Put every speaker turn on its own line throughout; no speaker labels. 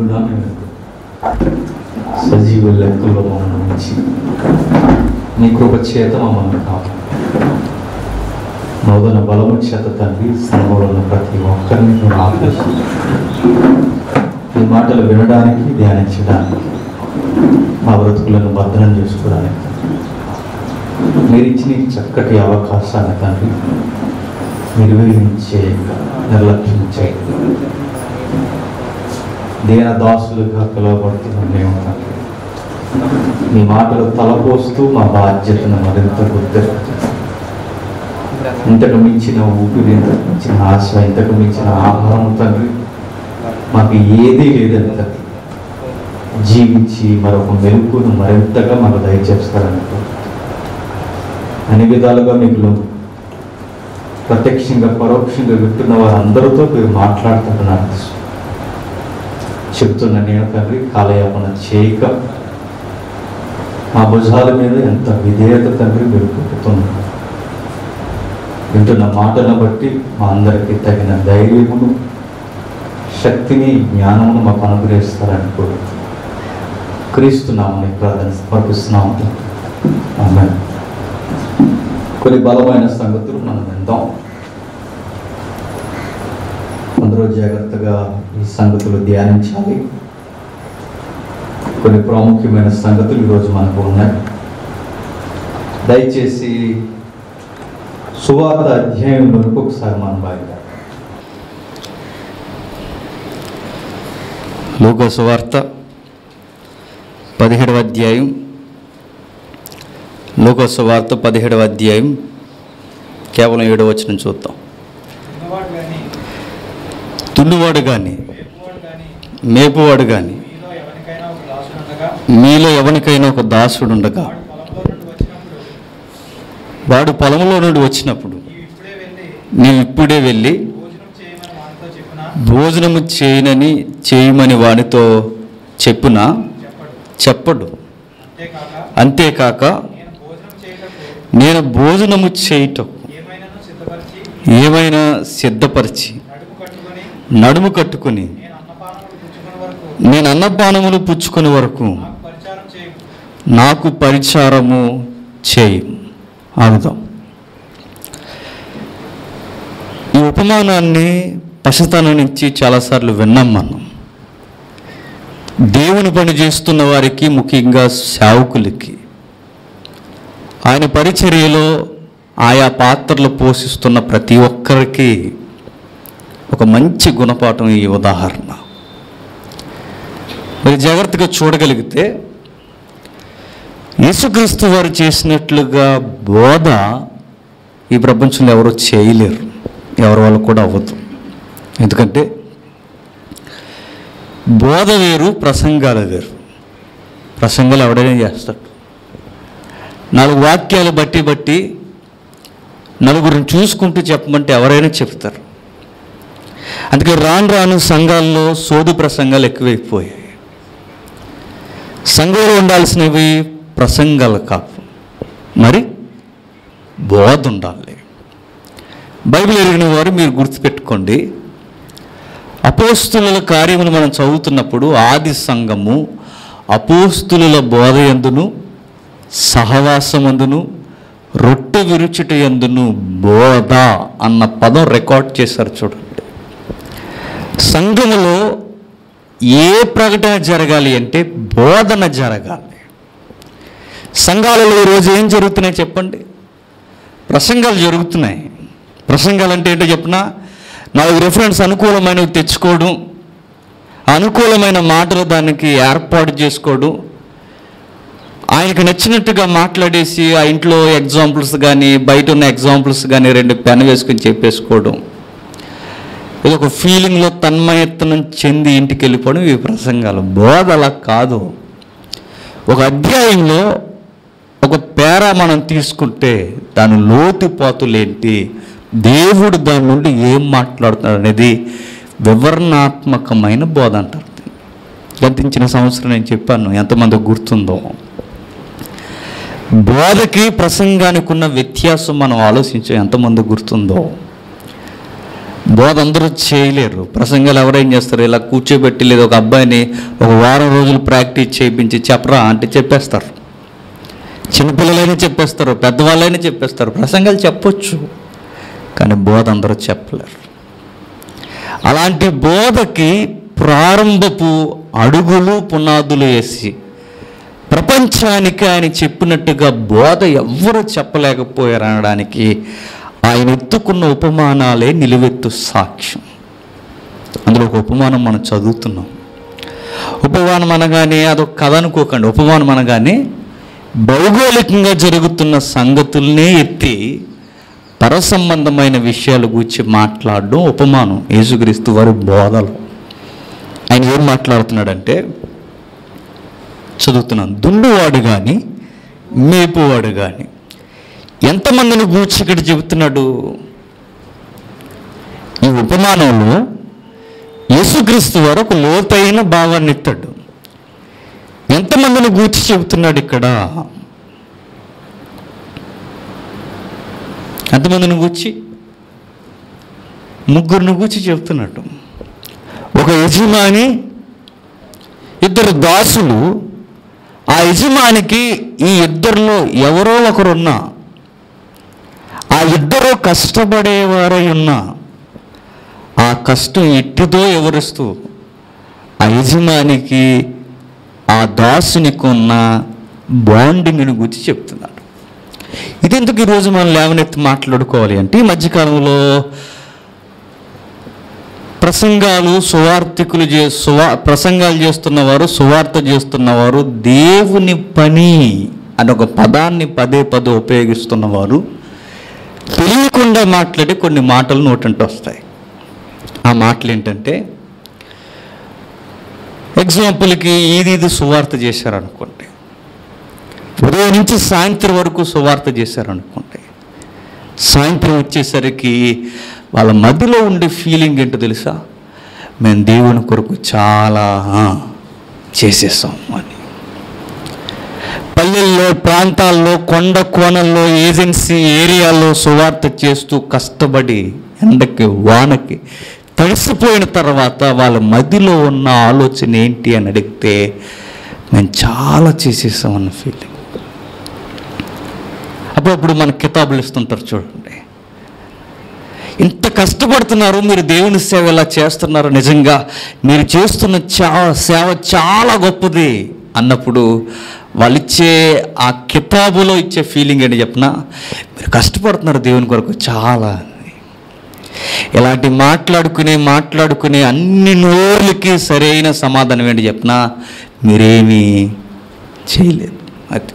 కూడా మేము సజీవ లెక్కల్లో మమ్మల్ని ఉంచి నీ కృప చేత మమ్మల్ని కాపాడు నూతన బలము చేత తండ్రి సంఘంలో ఉన్న ప్రతి ఒక్కరిని నువ్వు ఆపేసి ఈ మాటలు వినడానికి ధ్యానించడానికి మా బ్రతుకులను భద్రం చేసుకోవడానికి మీరు ఇచ్చిన ఈ చక్కటి అవకాశాన్ని తండ్రి నిర్వహించే నిర్లక్ష్యం చేయక దీన దాసులుగా పిలువబడుతున్న మేము తండ్రి మీ మాటలు తలపోస్తూ మా బాధ్యతను మరింత గుర్తెరుగుతుంది ఇంతకు మించిన ఊపిరి ఇంతకు మించిన ఆశ ఇంతకు మించిన ఆహారం తండ్రి మాకు ఏదీ లేదని తండ్రి జీవించి మరొక మెలుపును మరింతగా మాకు దయచేస్తారనుకో అన్ని విధాలుగా మీకు ప్రత్యక్షంగా పరోక్షంగా వింటున్న వారందరితో మీరు మాట్లాడతారు నాకు తెలుసు. చెప్తున్న నేను తండ్రి కాలయాపన చేయక మా భుజాల మీద ఎంత విధేయత తండ్రి మీరు పెట్టుతున్నారు వింటున్న మాటను బట్టి మా అందరికీ తగిన ధైర్యమును శక్తిని జ్ఞానమును మాకు అనుగ్రహిస్తారని కూడా క్రీస్తున్నామని ప్రార్థన సమర్పిస్తున్నాము ఆమె కొన్ని బలమైన సంగతులు మనం విందాం అందరూ జాగ్రత్తగా ఈ సంగతులు ధ్యానించాలి కొన్ని ప్రాముఖ్యమైన సంగతులు ఈరోజు మనకు ఉన్నాయి దయచేసి సువార్త అధ్యాయంలోనికి ఒకసారి మనం బాగా
లూకాసు వార్త పదిహేడవ అధ్యాయం లూకాసు వార్త పదిహేడవ అధ్యాయం కేవలం ఏడవ వచ్చిన చూద్దాం
ఉన్నవాడు కానీ
తున్నువాడు కానీ
మేపువాడు కానీ
మేపువాడు కానీ
మీలో ఎవరికైనా ఒక దాసుడు ఉండగా
మీలో ఎవరికైనా ఒక దాసుడు ఉండగా
వాడు పొలంలో నుండి వచ్చినప్పుడు
వాడు పొలంలో నుండి వచ్చినప్పుడు
నీవు ఇప్పుడే వెళ్ళి
నీవు ఇప్పుడే వెళ్ళి
భోజనం చేయమని వానితో చెప్పిన
భోజనము చేయనని చేయమని వానితో చెప్పున
చెప్పడు
చెప్పడు
అంతేకాక
అంతేకాక
నేను భోజనం చేయటకు
నేను భోజనము చేయటం
ఏమైనాను సిద్ధపరిచి
ఏమైనా సిద్ధపరిచి
నడుము కట్టుకొని
నడుము కట్టుకుని
నేను అన్నపానములు పుచ్చుకున్న వరకు
నేను అన్నపానములు పుచ్చుకునే వరకు
నాకు పరిచారం చేయు
నాకు పరిచారము చేయి ఆగుదాం ఈ ఉపమానాన్ని పసితనం నుంచి చాలాసార్లు విన్నాం మనం దేవుని పని చేస్తున్న వారికి ముఖ్యంగా సేవకులకి ఆయన పరిచర్యలో ఆయా పాత్రలు పోషిస్తున్న ప్రతి ఒక్కరికి ఒక మంచి గుణపాఠం ఈ ఉదాహరణ మరి జాగ్రత్తగా చూడగలిగితే యేసుక్రీస్తు వారు చేసినట్లుగా బోధ ఈ ప్రపంచంలో ఎవరో చేయలేరు ఎవరి వాళ్ళు కూడా అవ్వదు ఎందుకంటే బోధ వేరు ప్రసంగాలు వేరు ప్రసంగాలు ఎవడైనా చేస్తాడు నాలుగు వాక్యాలు బట్టి బట్టి నలుగురిని చూసుకుంటూ చెప్పమంటే ఎవరైనా చెప్తారు అందుకే రాను రాను సంఘాల్లో సోది ప్రసంగాలు ఎక్కువైపోయాయి సంఘంలో ఉండాల్సినవి ప్రసంగాలు కావు మరి బోధ ఉండాలి బైబిల్ ఎరిగిన వారు మీరు గుర్తుపెట్టుకోండి అపోస్తుల కార్యములు మనం చదువుతున్నప్పుడు ఆది సంఘము అపోస్తుల బోధ ఎందును సహవాసమందును రొట్టె విరుచుట ఎందును బోధ అన్న పదం రికార్డ్ చేశారు చూడండి సంఘములో ఏ ప్రకటన జరగాలి అంటే బోధన జరగాలి సంఘాలలో ఈరోజు ఏం జరుగుతున్నాయి చెప్పండి ప్రసంగాలు జరుగుతున్నాయి ప్రసంగాలు అంటే ఏంటో చెప్పిన నాలుగు రిఫరెన్స్ అనుకూలమైనవి తెచ్చుకోవడం అనుకూలమైన మాటలు దానికి ఏర్పాటు చేసుకోవడం ఆయనకు నచ్చినట్టుగా మాట్లాడేసి ఆ ఇంట్లో ఎగ్జాంపుల్స్ కానీ బయట ఉన్న ఎగ్జాంపుల్స్ కానీ రెండు పెన్ వేసుకొని చెప్పేసుకోవడం ఇది ఒక ఫీలింగ్లో తన్మయత్నం చెంది ఇంటికి వెళ్ళిపోవడం ఇవి ప్రసంగాలు బోధ అలా కాదు ఒక అధ్యాయంలో ఒక పేర మనం తీసుకుంటే దాని లోతుపాతులేంటి దేవుడు దాని నుండి ఏం మాట్లాడుతున్నాడు అనేది వివరణాత్మకమైన బోధ అంటారు గతించిన సంవత్సరం నేను చెప్పాను ఎంతమంది గుర్తుందో బోధకి ప్రసంగానికి ఉన్న వ్యత్యాసం మనం ఆలోచించాం ఎంతమంది గుర్తుందో బోధ అందరూ చేయలేరు ప్రసంగాలు ఎవరేం చేస్తారు ఇలా కూర్చోబెట్టి లేదా ఒక అబ్బాయిని ఒక వారం రోజులు ప్రాక్టీస్ చేయించి చెప్పరా అంటే చెప్పేస్తారు చిన్నపిల్లలైనా చెప్పేస్తారు పెద్దవాళ్ళైనా చెప్పేస్తారు ప్రసంగాలు చెప్పొచ్చు కానీ బోధ అందరూ చెప్పలేరు అలాంటి బోధకి ప్రారంభపు అడుగులు పునాదులు వేసి ప్రపంచానికి ఆయన చెప్పినట్టుగా బోధ ఎవ్వరూ చెప్పలేకపోయారు అనడానికి ఆయన ఎత్తుకున్న ఉపమానాలే నిలువెత్తు సాక్ష్యం అందులో ఒక ఉపమానం మనం చదువుతున్నాం ఉపమానం అనగానే అదొక కథ అనుకోకండి ఉపమానం అనగానే భౌగోళికంగా జరుగుతున్న సంగతుల్నే ఎత్తి పరసంబంధమైన విషయాల గురించి మాట్లాడడం ఉపమానం యేసుక్రీస్తు వారి బోధలు ఆయన ఏం మాట్లాడుతున్నాడంటే చదువుతున్నాను దుండువాడు కానీ మేపువాడు కానీ ఎంతమందిని గూర్చి ఇక్కడ చెబుతున్నాడు ఈ ఉపమానంలో యేసుక్రీస్తు వారు ఒక లోతైన భావాన్ని ఎత్తాడు ఎంతమందిని గూర్చి చెబుతున్నాడు ఇక్కడ ఎంతమందిని గూర్చి ముగ్గురిని గూర్చి చెబుతున్నాడు ఒక యజమాని ఇద్దరు దాసులు ఆ యజమానికి ఈ ఇద్దరిలో ఎవరో ఒకరున్నా ఆ ఇద్దరు కష్టపడేవారై ఉన్నా ఆ కష్టం ఎట్టిదో ఎవరిస్తూ ఆ యజమానికి ఆ దాసునికి ఉన్న బాండింగ్ని గురించి చెప్తున్నాడు ఇదెందుకు ఈరోజు మనం లేవనెత్తి మాట్లాడుకోవాలి అంటే ఈ మధ్యకాలంలో ప్రసంగాలు సువార్థికులు చే సువా ప్రసంగాలు చేస్తున్నవారు సువార్త చేస్తున్నవారు దేవుని పని అని ఒక పదాన్ని పదే పదే ఉపయోగిస్తున్నవారు తెలియకుండా మాట్లాడి కొన్ని మాటలు నోటంటే వస్తాయి ఆ మాటలు ఏంటంటే ఎగ్జాంపుల్కి ఇది ఇది సువార్త చేశారనుకోండి ఉదయం నుంచి సాయంత్రం వరకు సువార్త చేశారనుకోండి సాయంత్రం వచ్చేసరికి వాళ్ళ మధ్యలో ఉండే ఫీలింగ్ ఏంటో తెలుసా మేము దేవుని కొరకు చాలా ఆ, చేసేసాం అని పల్లెల్లో ప్రాంతాల్లో కొండ కోణల్లో ఏజెన్సీ ఏరియాల్లో సువార్త చేస్తూ కష్టపడి ఎండకి వానకి తడిసిపోయిన తర్వాత వాళ్ళ మధ్యలో ఉన్న ఆలోచన ఏంటి అని అడిగితే మేము చాలా చేసేసాం అన్న ఫీలింగ్ అప్పుడప్పుడు మన కితాబులు ఇస్తుంటారు చూడండి ఇంత కష్టపడుతున్నారు మీరు దేవుని సేవ ఎలా చేస్తున్నారు నిజంగా మీరు చేస్తున్న చా సేవ చాలా గొప్పది అన్నప్పుడు వాళ్ళు ఇచ్చే ఆ కితాబులో ఇచ్చే ఫీలింగ్ ఏంటి చెప్పిన మీరు కష్టపడుతున్నారు దేవుని కొరకు చాలా అని. ఇలాంటి మాట్లాడుకునే మాట్లాడుకునే అన్ని నోర్లకి సరైన సమాధానం ఏంటి చెప్పిన మీరేమీ చేయలేదు అది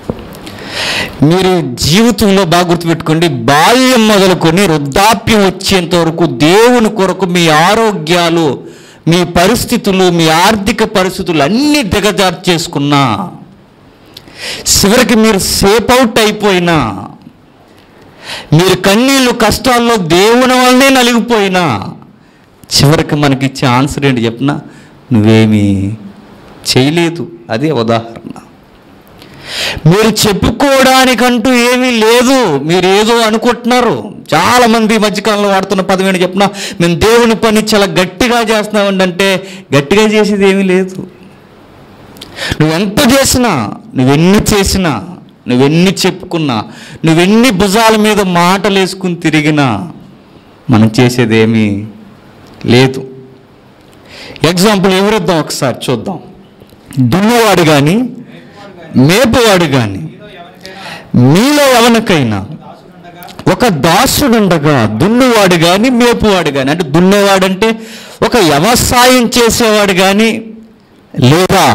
మీరు జీవితంలో బాగా గుర్తుపెట్టుకోండి బాల్యం మొదలుకొని వృద్ధాప్యం వచ్చేంత వరకు దేవుని కొరకు మీ ఆరోగ్యాలు మీ పరిస్థితులు మీ ఆర్థిక పరిస్థితులు అన్నీ దిగజారు చేసుకున్నా చివరికి మీరు సేప్ అవుట్ అయిపోయినా మీరు కన్నీళ్ళు కష్టాల్లో దేవుని వల్లనే నలిగిపోయినా చివరికి మనకి ఇచ్చే ఆన్సర్ ఏంటి చెప్పిన నువ్వేమీ చేయలేదు అదే ఉదాహరణ మీరు చెప్పుకోవడానికంటూ ఏమీ లేదు మీరు ఏదో అనుకుంటున్నారు చాలా మంది ఈ మధ్యకాలంలో వాడుతున్న పదం ఏంటి చెప్పిన మేము దేవుని పని చాలా గట్టిగా చేస్తున్నామండి అంటే గట్టిగా చేసేది ఏమీ లేదు నువ్వెంత చేసినా నువ్వెన్ని చేసినా నువ్వెన్ని చెప్పుకున్నా నువ్వెన్ని భుజాల మీద మాటలు వేసుకుని తిరిగినా మనం చేసేది ఏమీ లేదు ఎగ్జాంపుల్ ఎవరిద్దాం ఒకసారి చూద్దాం దున్నువాడు కానీ మేపువాడు కానీ మీలో ఎవరికైనా ఒక దాసుడుండగా దున్నువాడు కానీ మేపువాడు కానీ అంటే దున్నేవాడంటే ఒక వ్యవసాయం చేసేవాడు కానీ లేదా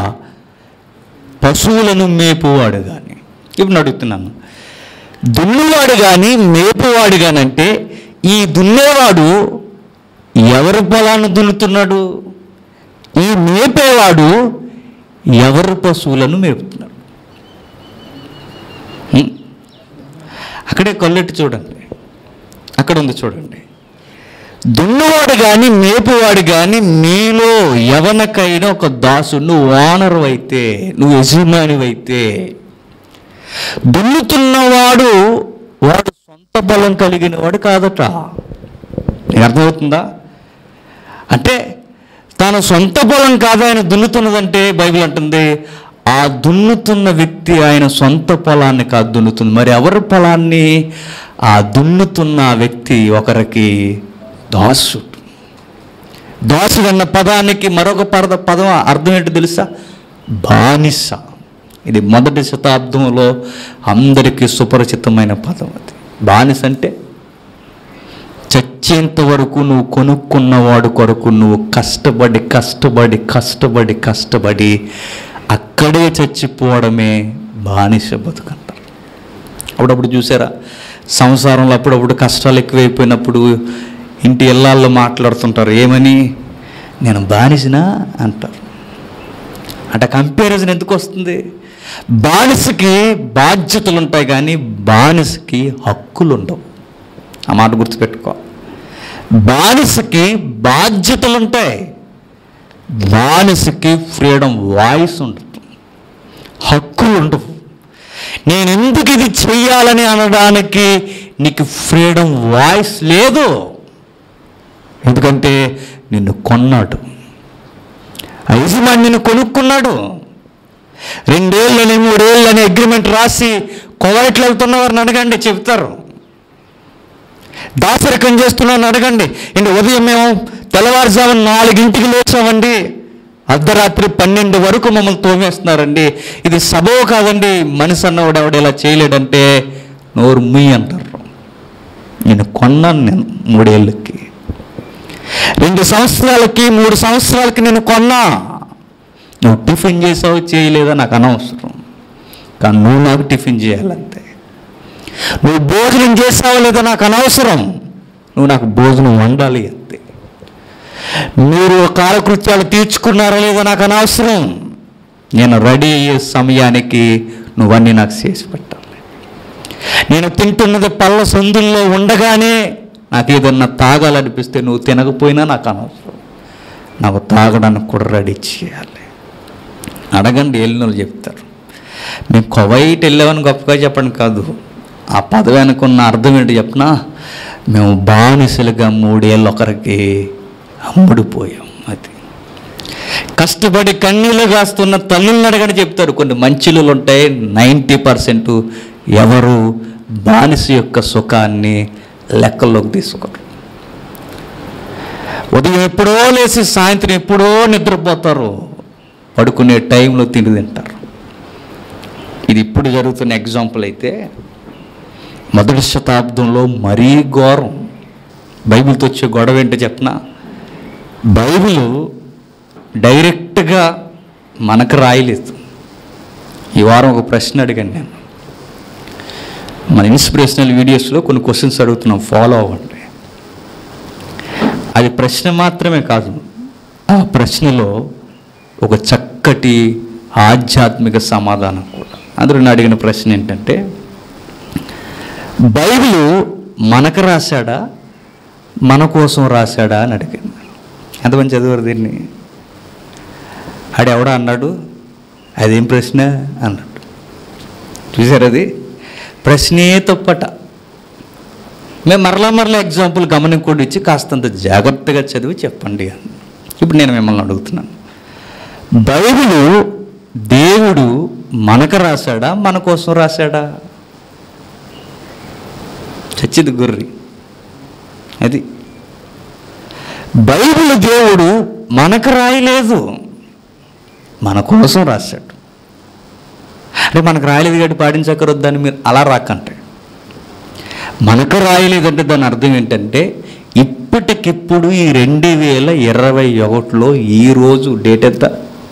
పశువులను మేపువాడు కానీ ఇప్పుడు అడుగుతున్నాను దున్నువాడు కానీ మేపువాడు కానీ అంటే ఈ దున్నేవాడు ఎవరి పొలాన్ని దున్నుతున్నాడు ఈ మేపేవాడు ఎవరి పశువులను మేపుతున్నాడు హ్మ్? అక్కడే కళ్ళెట్టి చూడండి అక్కడ ఉంది చూడండి దున్నువాడు కానీ మేపువాడు కానీ మీలో ఎవరికైనా ఒక దాసుడు నువ్వు ఓనరు అయితే నువ్వు యజమానివైతే దున్నుతున్నవాడు వాడు సొంత బలం కలిగిన వాడు కాదట నీకు అర్థమవుతుందా అంటే తన సొంత పొలం కాదు ఆయన దున్నుతున్నదంటే బైబిల్ అంటుంది ఆ దున్నుతున్న వ్యక్తి ఆయన సొంత పొలాన్ని కాదు దున్నుతుంది మరి ఎవరి పొలాన్ని ఆ దున్నుతున్న ఆ వ్యక్తి ఒకరికి దాసుడు దాసుడు అన్న పదానికి మరొక పద పదం అర్థం ఏంటో తెలుసా బానిస ఇది మొదటి శతాబ్దంలో అందరికీ సుపరిచితమైన పదం అది బానిస అంటే చచ్చేంత వరకు నువ్వు కొనుక్కున్నవాడు కొరకు నువ్వు కష్టపడి కష్టపడి కష్టపడి కష్టపడి అక్కడే చచ్చిపోవడమే బానిస బతుకంటారు అప్పుడప్పుడు చూసారా సంసారంలో అప్పుడప్పుడు కష్టాలు ఎక్కువైపోయినప్పుడు ఇంటి ఇళ్ళల్లో మాట్లాడుతుంటారు ఏమని నేను బానిసినా అంటారు అంటే కంపారిజన్ ఎందుకు వస్తుంది బానిసకి బాధ్యతలు ఉంటాయి కానీ బానిసకి హక్కులు ఉండవు ఆ మాట గుర్తుపెట్టుకో బానిసకి బాధ్యతలు ఉంటాయి బానిసకి ఫ్రీడమ్ వాయిస్ ఉండదు హక్కులు ఉండవు నేను ఎందుకు ఇది చెయ్యాలని అనడానికి నీకు ఫ్రీడమ్ వాయిస్ లేదు ఎందుకంటే నిన్ను కొన్నాడు ఆ యజమాని నిన్ను కొనుక్కున్నాడు రెండేళ్ళని మూడేళ్ళని అగ్రిమెంట్ రాసి కువైట్లు వెళ్తున్నవారిని అడగండి చెప్తారు దాసరికం చేస్తున్నాను అడగండి ఇంక ఉదయం మేము తెల్లవారుజామున నాలుగింటికి లేచామండి అర్ధరాత్రి పన్నెండు వరకు మమ్మల్ని తోమేస్తున్నారండి ఇది సబో కాదండి మనిషి అన్నవాడు ఎవడు ఇలా చేయలేడంటే నోరు ముయ్యి అంటారు నేను కొన్నాను నేను మూడేళ్ళకి రెండు సంవత్సరాలకి మూడు సంవత్సరాలకి నేను కొన్నా నువ్వు టిఫిన్ చేసావు చేయలేదా నాకు అనవసరం కానీ నువ్వు నాకు టిఫిన్ చేయాలంతే నువ్వు భోజనం చేసావా లేదా నాకు అనవసరం నువ్వు నాకు భోజనం వండాలి అంతే మీరు కాలకృత్యాలు తీర్చుకున్నారా లేదా నాకు అనవసరం నేను రెడీ అయ్యే సమయానికి నువ్వన్నీ నాకు చేసి పెట్టాలి నేను తింటున్నది పళ్ళ సందుల్లో ఉండగానే నాకు ఏదన్నా తాగాలనిపిస్తే నువ్వు తినకపోయినా నాకు అనవసరం నాకు తాగడానికి కూడా రెడీ చేయాలి అడగండి వెళ్ళిన వాళ్ళు చెప్తారు మేము కువైట్ వెళ్ళామని గొప్పగా చెప్పండి కాదు ఆ పదవి అనుకున్న అర్థం ఏంటి చెప్పనా మేము బానిసలుగా మూడేళ్ళు ఒకరికి అమ్ముడిపోయాం అది కష్టపడి కన్నీళ్ళు కాస్తున్న తల్లులను అడగని చెప్తారు కొన్ని మంచిలు ఉంటాయి నైంటీ పర్సెంట్ ఎవరు బానిస యొక్క సుఖాన్ని లెక్కల్లోకి తీసుకోరు ఉదయం ఎప్పుడో లేచి సాయంత్రం ఎప్పుడో నిద్రపోతారు పడుకునే టైంలో తిండి తింటారు ఇది ఇప్పుడు జరుగుతున్న ఎగ్జాంపుల్ అయితే మొదటి శతాబ్దంలో మరీ ఘోరం బైబిల్తో వచ్చే గొడవ ఏంటో చెప్పనా బైబిల్ డైరెక్ట్గా మనకు రాయలేదు ఈ వారం ఒక ప్రశ్న అడిగాను నేను మన ఇన్స్పిరేషనల్ వీడియోస్లో కొన్ని క్వశ్చన్స్ అడుగుతున్నాం ఫాలో అవ్వండి అది ప్రశ్న మాత్రమే కాదు ఆ ప్రశ్నలో ఒక చక్కటి ఆధ్యాత్మిక సమాధానం కూడా అందరూ నేను అడిగిన ప్రశ్న ఏంటంటే బైబిల్ మనకు రాశాడా మన కోసం రాశాడా అని అడిగాను ఎంతమంది చదివారు దీన్ని ఆడు ఎవడా అన్నాడు అదేం ప్రశ్న అన్నాడు చూసారు అది ప్రశ్నే తప్పట మేము మరలా మరలా ఎగ్జాంపుల్ గమనించుకోండి ఇచ్చి కాస్తంత జాగ్రత్తగా చదివి చెప్పండి అని ఇప్పుడు నేను మిమ్మల్ని అడుగుతున్నాను బైబిల్ దేవుడు మనకు రాశాడా మన కోసం రాశాడా చచ్చిది గుర్రి అది బైబిల్ దేవుడు మనకు రాయలేదు మన కోసం రాశాడు అంటే మనకు రాయలేదు గట్టి పాటించకరొద్దని మీరు అలా రాకంటే మనకు రాయలేదంటే దాని అర్థం ఏంటంటే ఇప్పటికిప్పుడు ఈ రెండు వేల ఇరవై ఒకటిలో ఈరోజు డేట్ ఎంత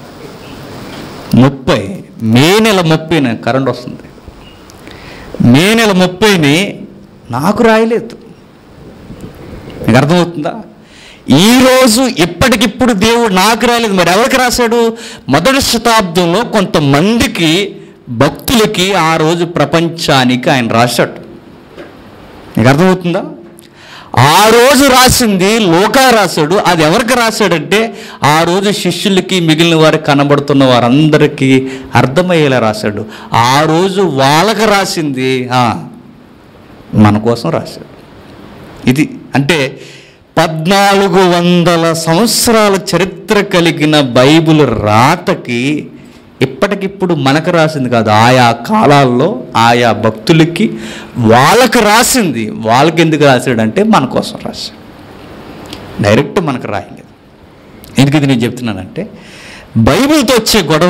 ముప్పై మే నెల ముప్పైన కరెంట్ వస్తుంది మే నెల ముప్పైని నాకు రాయలేదు మీకు అర్థమవుతుందా ఈరోజు ఇప్పటికిప్పుడు దేవుడు నాకు రాయలేదు మరి ఎవరికి రాశాడు మొదటి శతాబ్దంలో కొంతమందికి భక్తులకి ఆ రోజు ప్రపంచానికి ఆయన రాశాడు మీకు అర్థమవుతుందా ఆ రోజు రాసింది లోకా రాశాడు అది ఎవరికి రాశాడంటే ఆ రోజు శిష్యులకి మిగిలిన వారికి కనబడుతున్న వారందరికీ అర్థమయ్యేలా రాశాడు ఆ రోజు వాళ్ళకి రాసింది ఆ, మన కోసం రాశాడు ఇది అంటే పద్నాలుగు వందల సంవత్సరాల చరిత్ర కలిగిన బైబిల్ రాతకి ఇప్పటికిప్పుడు మనకు రాసింది కాదు ఆయా కాలాల్లో ఆయా భక్తులకి వాళ్ళకి రాసింది వాళ్ళకి ఎందుకు రాశాడంటే మన కోసం రాశాడు డైరెక్ట్ మనకు రాయలేదు ఎందుకు ఇది నేను చెప్తున్నానంటే బైబిల్తో వచ్చే గొడవ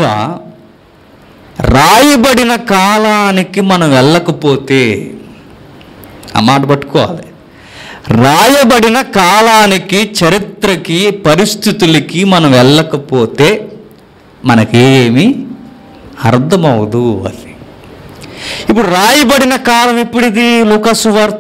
రాయబడిన కాలానికి మనం వెళ్ళకపోతే ఆ మాట పట్టుకోవాలి రాయబడిన కాలానికి చరిత్రకి పరిస్థితులకి మనం వెళ్ళకపోతే మనకేమీ అర్థమవదు అది ఇప్పుడు రాయబడిన కాలం ఎప్పుడిది లూకాసు వార్త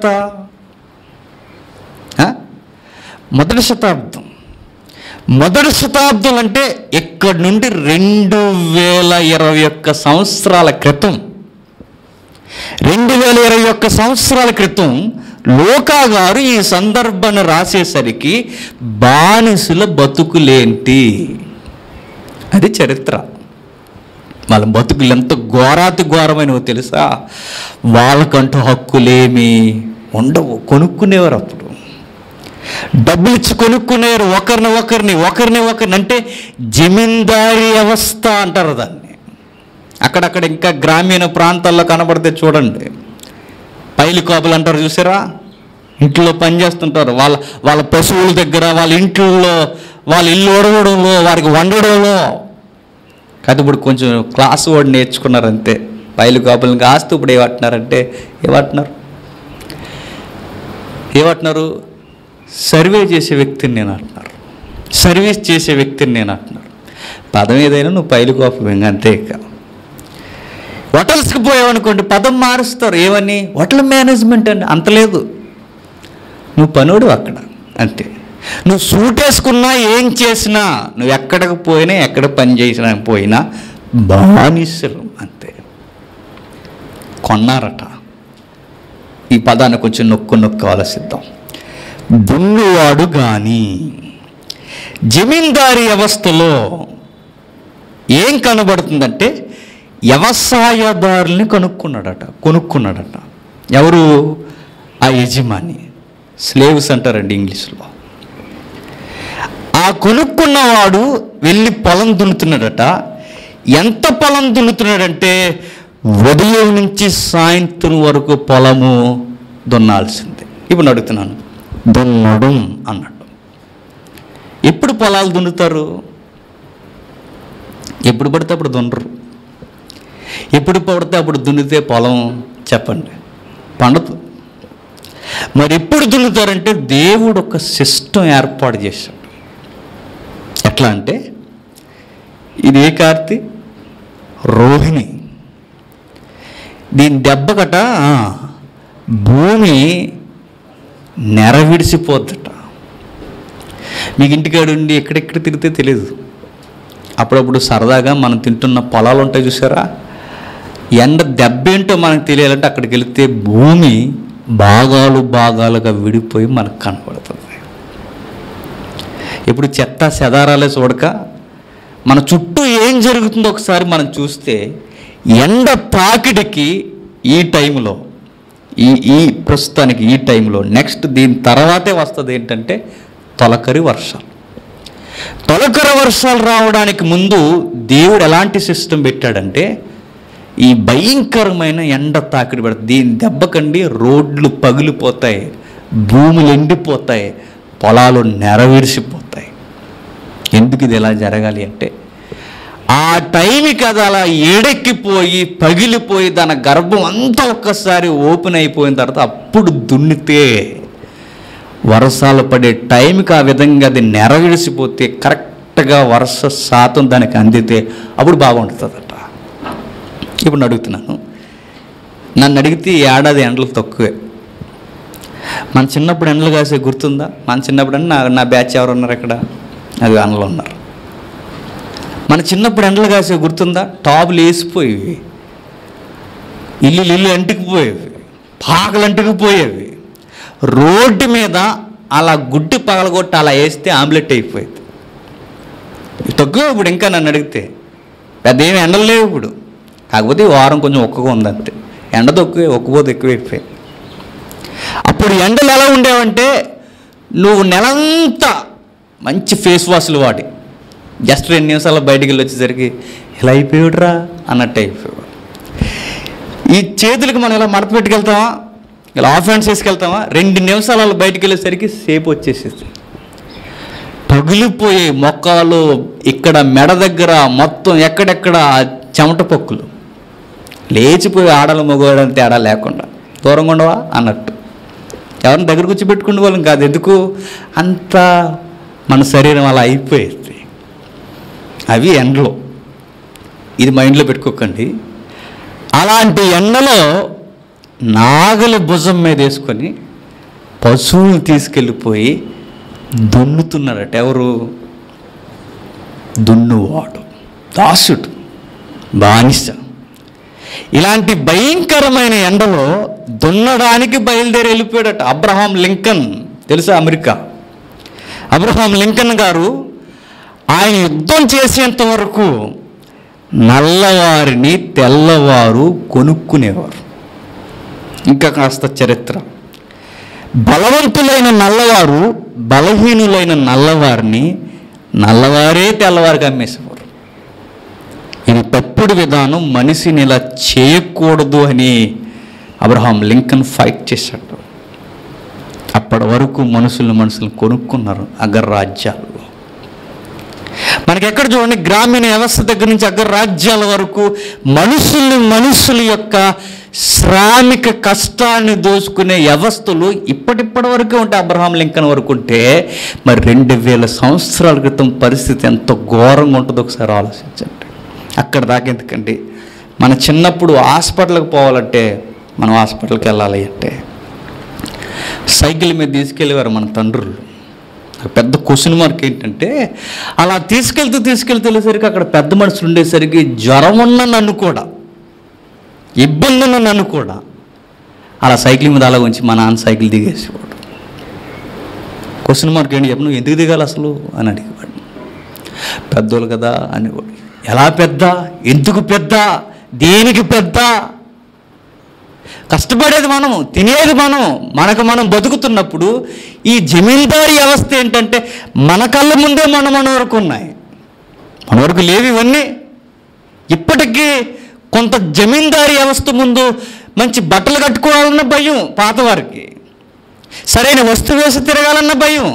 ఆ? మొదటి శతాబ్దం మొదటి శతాబ్దం అంటే ఇక్కడి నుండి రెండు వేల ఇరవై ఒక్క సంవత్సరాల క్రితం రెండు వేల ఇరవై ఒక్క సంవత్సరాల క్రితం లోకా గారు ఈ సందర్భాన్ని రాసేసరికి బానిసల బతుకులేంటి అది చరిత్ర వాళ్ళ బతుకులు ఎంత ఘోరాతి ఘోరమైనవో తెలుసా వాళ్ళకంటూ హక్కులేమి ఉండవు కొనుక్కునేవారు అప్పుడు డబ్బులు ఇచ్చి కొనుక్కునేవారు ఒకరిని ఒకరిని ఒకరిని ఒకరిని అంటే జమీందారీ వ్యవస్థ అంటారు దాన్ని అక్కడక్కడ ఇంకా గ్రామీణ ప్రాంతాల్లో కనబడితే చూడండి పైలి కోపలు అంటారు చూసారా ఇంట్లో పని చేస్తుంటారు వాళ్ళ వాళ్ళ పశువుల దగ్గర వాళ్ళ ఇంట్లో వాళ్ళ ఇల్లు ఒడవడంలో వారికి వండడంలో కాదు ఇప్పుడు కొంచెం క్లాస్ వర్డ్ నేర్చుకున్నారు అంతే పైలు కోపలను కాస్తూ ఇప్పుడు ఏమంటున్నారంటే ఏమంటున్నారు ఏమంటున్నారు సర్వే చేసే వ్యక్తిని నేను అంటున్నారు సర్వీస్ చేసే వ్యక్తిని నేను అంటున్నారు పదం ఏదైనా నువ్వు పైలు కోపం ఇంకా అంతే ఇక హోటల్స్కి పోయావనుకోండి పదం మారుస్తారు ఏమని హోటల్ మేనేజ్మెంట్ అండి అంత లేదు నువ్వు పనుడు అక్కడ అంతే నువ్వు సూట్ వేసుకున్నా ఏం చేసినా నువ్వు ఎక్కడికి పోయినా ఎక్కడ పని చేసినా పోయినా బానిసలు అంతే కొన్నారట ఈ పదాన్ని కొంచెం నొక్కు నొక్కు ఆలోచిద్దాం దున్నువాడు కానీ జమీందారీ వ్యవస్థలో ఏం కనబడుతుందంటే వ్యవసాయదారుల్ని కనుక్కున్నాడట కొనుక్కున్నాడట ఎవరు ఆ యజమాని స్లేవ్స్ అంటారండి ఇంగ్లీష్లో ఆ కొనుక్కున్నవాడు వెళ్ళి పొలం దున్నుతున్నాడట ఎంత పొలం దున్నుతున్నాడంటే ఉదయం నుంచి సాయంత్రం వరకు పొలము దున్నాల్సిందే ఇప్పుడు అడుగుతున్నాను దున్నడం అన్నాడు ఎప్పుడు పొలాలు దున్నుతారు ఎప్పుడు పడితే అప్పుడు దున్నరు ఎప్పుడు పడితే అప్పుడు దున్నితే పొలం చెప్పండి పండదు మరి ఎప్పుడు దున్నుతారంటే దేవుడు ఒక సిస్టమ్ ఏర్పాటు చేశాడు ఎట్లా అంటే ఇది ఏ కార్తీ రోహిణి దీని దెబ్బకట ఆ, భూమి నెరవిడిసిపోద్దట మీకు ఇంటికాడ ఉండి ఎక్కడెక్కడ తిరిగితే తెలియదు అప్పుడప్పుడు సరదాగా మనం తింటున్న పొలాలు ఉంటాయి చూసారా ఎండ దెబ్బ ఏంటో మనకు తెలియాలంటే అక్కడికి వెళితే భూమి భాగాలు భాగాలుగా విడిపోయి మనకు కనపడుతుంది ఇప్పుడు చెత్త చెదారాలే చూడక మన చుట్టూ ఏం జరుగుతుందో ఒకసారి మనం చూస్తే ఎండ తాకిడికి ఈ టైంలో ఈ ఈ ప్రస్తుతానికి ఈ టైంలో నెక్స్ట్ దీని తర్వాతే వస్తుంది ఏంటంటే తొలకరి వర్షాలు తొలకరి వర్షాలు రావడానికి ముందు దేవుడు ఎలాంటి సిస్టమ్ పెట్టాడంటే ఈ భయంకరమైన ఎండ తాకిడి పెడుతుంది దీని దెబ్బకండి రోడ్లు పగిలిపోతాయి భూములు ఎండిపోతాయి పొలాలు నెరవేర్చిపోతాయి ఎందుకు ఇది ఎలా జరగాలి అంటే ఆ టైంకి అది అలా ఏడెక్కిపోయి పగిలిపోయి దాని గర్భం అంతా ఒక్కసారి ఓపెన్ అయిపోయిన తర్వాత అప్పుడు దున్నితే వర్షాలు పడే టైంకి ఆ విధంగా అది నెరవేర్చిపోతే కరెక్ట్గా వర్ష శాతం దానికి అందితే అప్పుడు బాగుంటుందట ఇప్పుడు నేను అడుగుతున్నాను నన్ను అడిగితే ఈ ఏడాది ఎండలు తక్కువే మన చిన్నప్పుడు ఎండలు కాసే గుర్తుందా మన చిన్నప్పుడు నా నా బ్యాచ్ ఎవరు ఉన్నారు ఇక్కడ అది ఎండలు ఉన్నారు మన చిన్నప్పుడు ఎండలు కాసే గుర్తుందా టాపులు వేసిపోయేవి ఇల్లు ఇల్లు అంటుకుపోయేవి పాకలు అంటుకుపోయేవి రోడ్డు మీద అలా గుడ్డి పగలగొట్టి అలా వేస్తే ఆమ్లెట్ అయిపోయేది తక్కువ ఇప్పుడు ఇంకా నన్ను అడిగితే పెద్ద ఏమి ఎండలు లేవు ఇప్పుడు కాకపోతే ఈ వారం కొంచెం ఒక్కగా ఉంది అంతే ఎండ తక్కువే ఒక్కపోతే ఎక్కువైపోయింది అప్పుడు ఎండలు ఎలా ఉండేవంటే నువ్వు నెలంతా మంచి ఫేస్ వాష్లు వాడి జస్ట్ రెండు నిమిషాల్లో బయటికి వెళ్ళి వచ్చేసరికి ఇలా అయిపోయాడురా అన్నట్టు అయిపోయాడు ఈ చేతులకి మనం ఇలా మడత పెట్టుకెళ్తామా ఇలా ఆఫ్ హ్యాండ్స్ వేసుకెళ్తామా రెండు నిమిషాలు అలా బయటికి వెళ్ళేసరికి సేపు వచ్చేసేది పగిలిపోయే మొక్కలు ఇక్కడ మెడ దగ్గర మొత్తం ఎక్కడెక్కడ చెమట పొక్కులు లేచిపోయి ఆడలు మగవాడని తేడా లేకుండా దూరంగా ఉండవా అన్నట్టు ఎవరిని దగ్గర కూర్చోబెట్టుకునే వాళ్ళం కాదు ఎందుకు అంత మన శరీరం అలా అయిపోయేది అవి ఎండలో ఇది మైండ్లో పెట్టుకోకండి అలాంటి ఎండలో నాగలి భుజం మీద వేసుకొని పశువులు తీసుకెళ్ళిపోయి దున్నుతున్నాడట ఎవరు దున్నువాడు దాసుడు బానిస ఇలాంటి భయంకరమైన ఎండలో దున్నడానికి బయలుదేరి వెళ్ళిపోయాడట అబ్రహాం లింకన్ తెలుసా అమెరికా అబ్రహాం లింకన్ గారు ఆయన యుద్ధం చేసేంత వరకు నల్లవారిని తెల్లవారు కొనుక్కునేవారు ఇంకా కాస్త చరిత్ర బలవంతులైన నల్లవారు బలహీనులైన నల్లవారిని నల్లవారే తెల్లవారికి అమ్మేసేవారు ఇది తప్పుడు విధానం మనిషిని ఇలా చేయకూడదు అని అబ్రహాం లింకన్ ఫైట్ చేశాడు అప్పటి వరకు మనుషులు మనుషులు కొనుక్కున్నారు అగ్రరాజ్యాల్లో మనకి ఎక్కడ చూడండి గ్రామీణ వ్యవస్థ దగ్గర నుంచి అగ్రరాజ్యాల వరకు మనుషుల్ని మనుషుల యొక్క శ్రామిక కష్టాన్ని దోచుకునే వ్యవస్థలు ఇప్పటిప్పటి వరకే ఉంటే అబ్రహాం లింకన్ వరకు ఉంటే మరి రెండు వేల సంవత్సరాల క్రితం పరిస్థితి ఎంత ఘోరంగా ఉంటుందో ఒకసారి ఆలోచించండి అక్కడ దాకా ఎందుకండి మన చిన్నప్పుడు హాస్పిటల్కి పోవాలంటే మనం హాస్పిటల్కి వెళ్ళాలి అంటే సైకిల్ మీద తీసుకెళ్ళేవారు మన తండ్రులు ఆ పెద్ద క్వశ్చన్ మార్క్ ఏంటంటే అలా తీసుకెళ్తూ తీసుకెళ్తూ వెళ్ళేసరికి అక్కడ పెద్ద మనుషులు ఉండేసరికి జ్వరం ఉన్న నన్ను కూడా ఇబ్బంది ఉన్న నన్ను కూడా అలా సైకిల్ మీద అలా ఉంచి మా నాన్న సైకిల్ దిగేసేవాడు క్వశ్చన్ మార్క్ ఏంటి చెప్పు నువ్వు ఎందుకు దిగాలి అసలు అని అడిగేవాడు పెద్దోళ్ళు కదా అనేవాడు ఎలా పెద్ద ఎందుకు పెద్ద దేనికి పెద్ద కష్టపడేది మనం తినేది మనం మనకు మనం బతుకుతున్నప్పుడు ఈ జమీందారీ వ్యవస్థ ఏంటంటే మన కళ్ళ ముందే మన మన వరకు ఉన్నాయి మన వరకు లేవు ఇవన్నీ ఇప్పటికీ కొంత జమీందారీ వ్యవస్థ ముందు మంచి బట్టలు కట్టుకోవాలన్న భయం పాతవారికి సరైన వస్తువు వేసి తిరగాలన్న భయం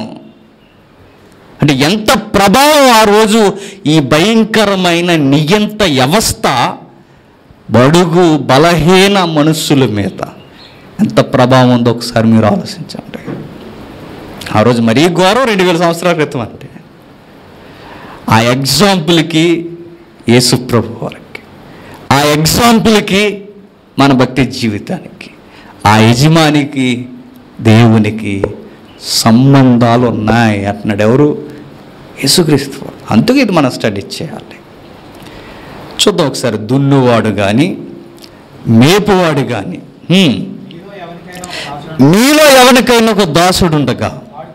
అంటే ఎంత ప్రభావం ఆ రోజు ఈ భయంకరమైన నియంత వ్యవస్థ బడుగు బలహీన మనుస్సుల మీద ఎంత ప్రభావం ఉందో ఒకసారి మీరు ఆలోచించండి ఆ రోజు మరీ ఘోరం రెండు వేల సంవత్సరాల క్రితం అంటే ఆ ఎగ్జాంపుల్కి యేసుప్రభు వారికి ఆ ఎగ్జాంపుల్కి మన భక్తి జీవితానికి ఆ యజమానికి దేవునికి సంబంధాలు ఉన్నాయి అంటున్నాడు ఎవరు యేసుక్రీస్తు వారు. అందుకే ఇది మనం స్టడీ చేయాలి చూద్దాం ఒకసారి దున్నువాడు కానీ మేపువాడు కానీ హ్మ్.
మీలో ఎవరికైనా ఒక దాసుడు
మీలో ఎవరికైనా ఒక దాసుడు ఉండగా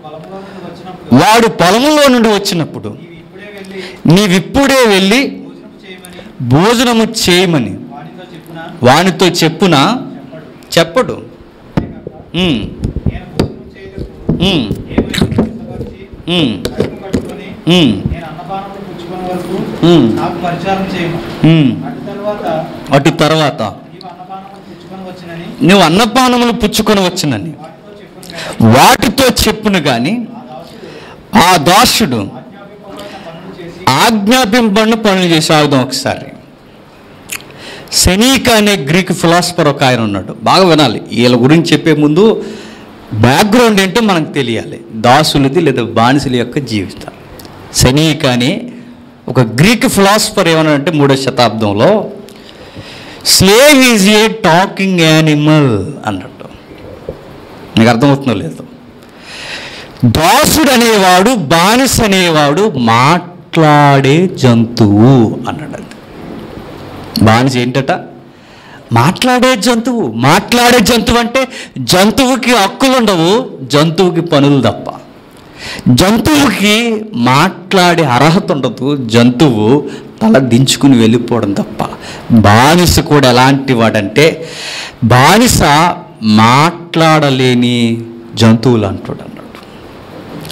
వాడు పొలంలో నుండి వచ్చినప్పుడు
వాడు పొలములో నుండి వచ్చినప్పుడు
నీవు ఇప్పుడే వెళ్ళి
నీవిప్పుడే వెళ్ళి
భోజనం చేయమని
భోజనము చేయమని
వానితో చెప్పున
వానితో చెప్పున
చెప్పడు
చెప్పడు ఉమ్,
నేను భోజనం చేయటకు
ఉమ్,
ఏమైనా సిద్ధపరిచి
ఉమ్,
కడుపు కట్టుకొని
ఉమ్,
నేను అన్నపానములు పుచ్చుకునే వరకు
ఉమ్,
నాకు పరిచారం చేయము
ఉమ్.
అటు తర్వాత
అటు తర్వాత
నీవు అన్నపానములు పుచ్చుకొని వచ్చినని
నువ్వు అన్నపానములు పుచ్చుకొని వచ్చినని
వాటితో చెప్పును
వాటితో చెప్పును కానీ
ఆ దాసుడు
ఆ దాసుడు
ఆజ్ఞాపింపబడిన పనులు చేసి
ఆజ్ఞాపింపబడిన పనులు చేసి ఆగుదాం ఒకసారి సెనీక అనే గ్రీక్ ఫిలాసఫర్ ఒక ఆయన ఉన్నాడు బాగా వినాలి వీళ్ళ గురించి చెప్పే ముందు బ్యాక్గ్రౌండ్ ఏంటో మనకు తెలియాలి దాసులది లేదా బానిసల యొక్క జీవితం సెనీక అని ఒక గ్రీక్ ఫిలాసఫర్ ఏమన్నాడంటే మూడో శతాబ్దంలో slave is a talking animal అన్నట్టు నీకు అర్థమవుతుందో లేదు దాసుడు అనేవాడు బానిస అనేవాడు మాట్లాడే జంతువు అన్నాడు అది. బానిస ఏంటట మాట్లాడే జంతువు మాట్లాడే జంతువు అంటే జంతువుకి హక్కులు ఉండవు జంతువుకి పనులు తప్ప జంతువుకి మాట్లాడే అర్హత ఉండదు జంతువు తల దించుకుని వెళ్ళిపోవడం తప్ప బానిస కూడా ఎలాంటి వాడంటే బానిస మాట్లాడలేని జంతువులు అంటాడు అన్నాడు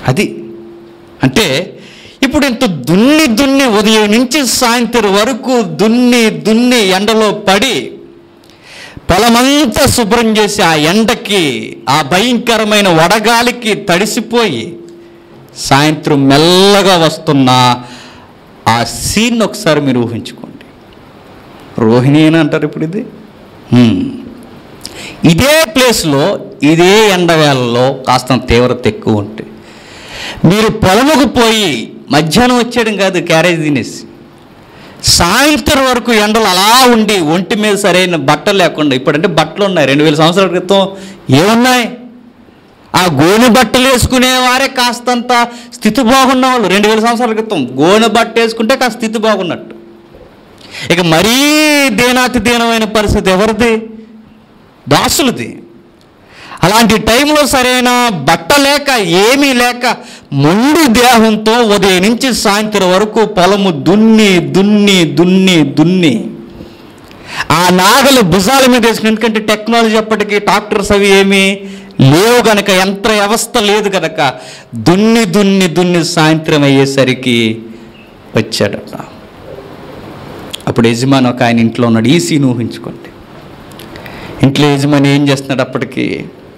అది అంటే ఇప్పుడు ఇంత దున్ని దున్ని ఉదయం నుంచి సాయంత్రం వరకు దున్ని దున్ని ఎండలో పడి పొలమంతా శుభ్రం చేసి ఆ ఎండకి ఆ భయంకరమైన వడగాలికి తడిసిపోయి సాయంత్రం మెల్లగా వస్తున్న ఆ సీన్ ఒకసారి మీరు ఊహించుకోండి రోహిణి అని అంటారు ఇప్పుడు ఇది హ్మ్. ఇదే ప్లేస్లో ఇదే ఎండవేళలో కాస్త తీవ్రత ఎక్కువ ఉంటుంది మీరు పొలముకు పోయి మధ్యాహ్నం వచ్చేయడం కాదు క్యారేజ్ తినేసి సాయంత్రం వరకు ఎండలు అలా ఉండి ఒంటి మీద సరైన బట్టలు లేకుండా ఇప్పుడంటే బట్టలు ఉన్నాయి రెండు వేల సంవత్సరాల క్రితం ఏమున్నాయి ఆ గోనె బట్టలు వేసుకునేవారే కాస్తంత స్థితి బాగున్న వాళ్ళు రెండు వేల సంవత్సరాల క్రితం గోనె బట్ట వేసుకుంటే కాస్త స్థితి బాగున్నట్టు ఇక మరీ దీనాతి దీనమైన పరిస్థితి ఎవరిది దాసులది అలాంటి టైంలో సరైన బట్ట లేక ఏమీ లేక మొండి దేహంతో ఉదయం నుంచి సాయంత్రం వరకు పొలము దున్ని దున్ని దున్ని దున్ని ఆ నాగలు భుజాల మీద వేసుకుని ఎందుకంటే టెక్నాలజీ అప్పటికి ట్రాక్టర్స్ అవి ఏమీ లేవు గనక యంత్ర వ్యవస్థ లేదు గనక దున్ని దున్ని దున్ని సాయంత్రం అయ్యేసరికి వచ్చాడట అప్పుడు యజమాని ఒక ఆయన ఇంట్లో ఉన్నాడు ఈ సీన్ ఊహించుకోండి ఇంట్లో యజమాని ఏం చేస్తున్నాడు అప్పటికి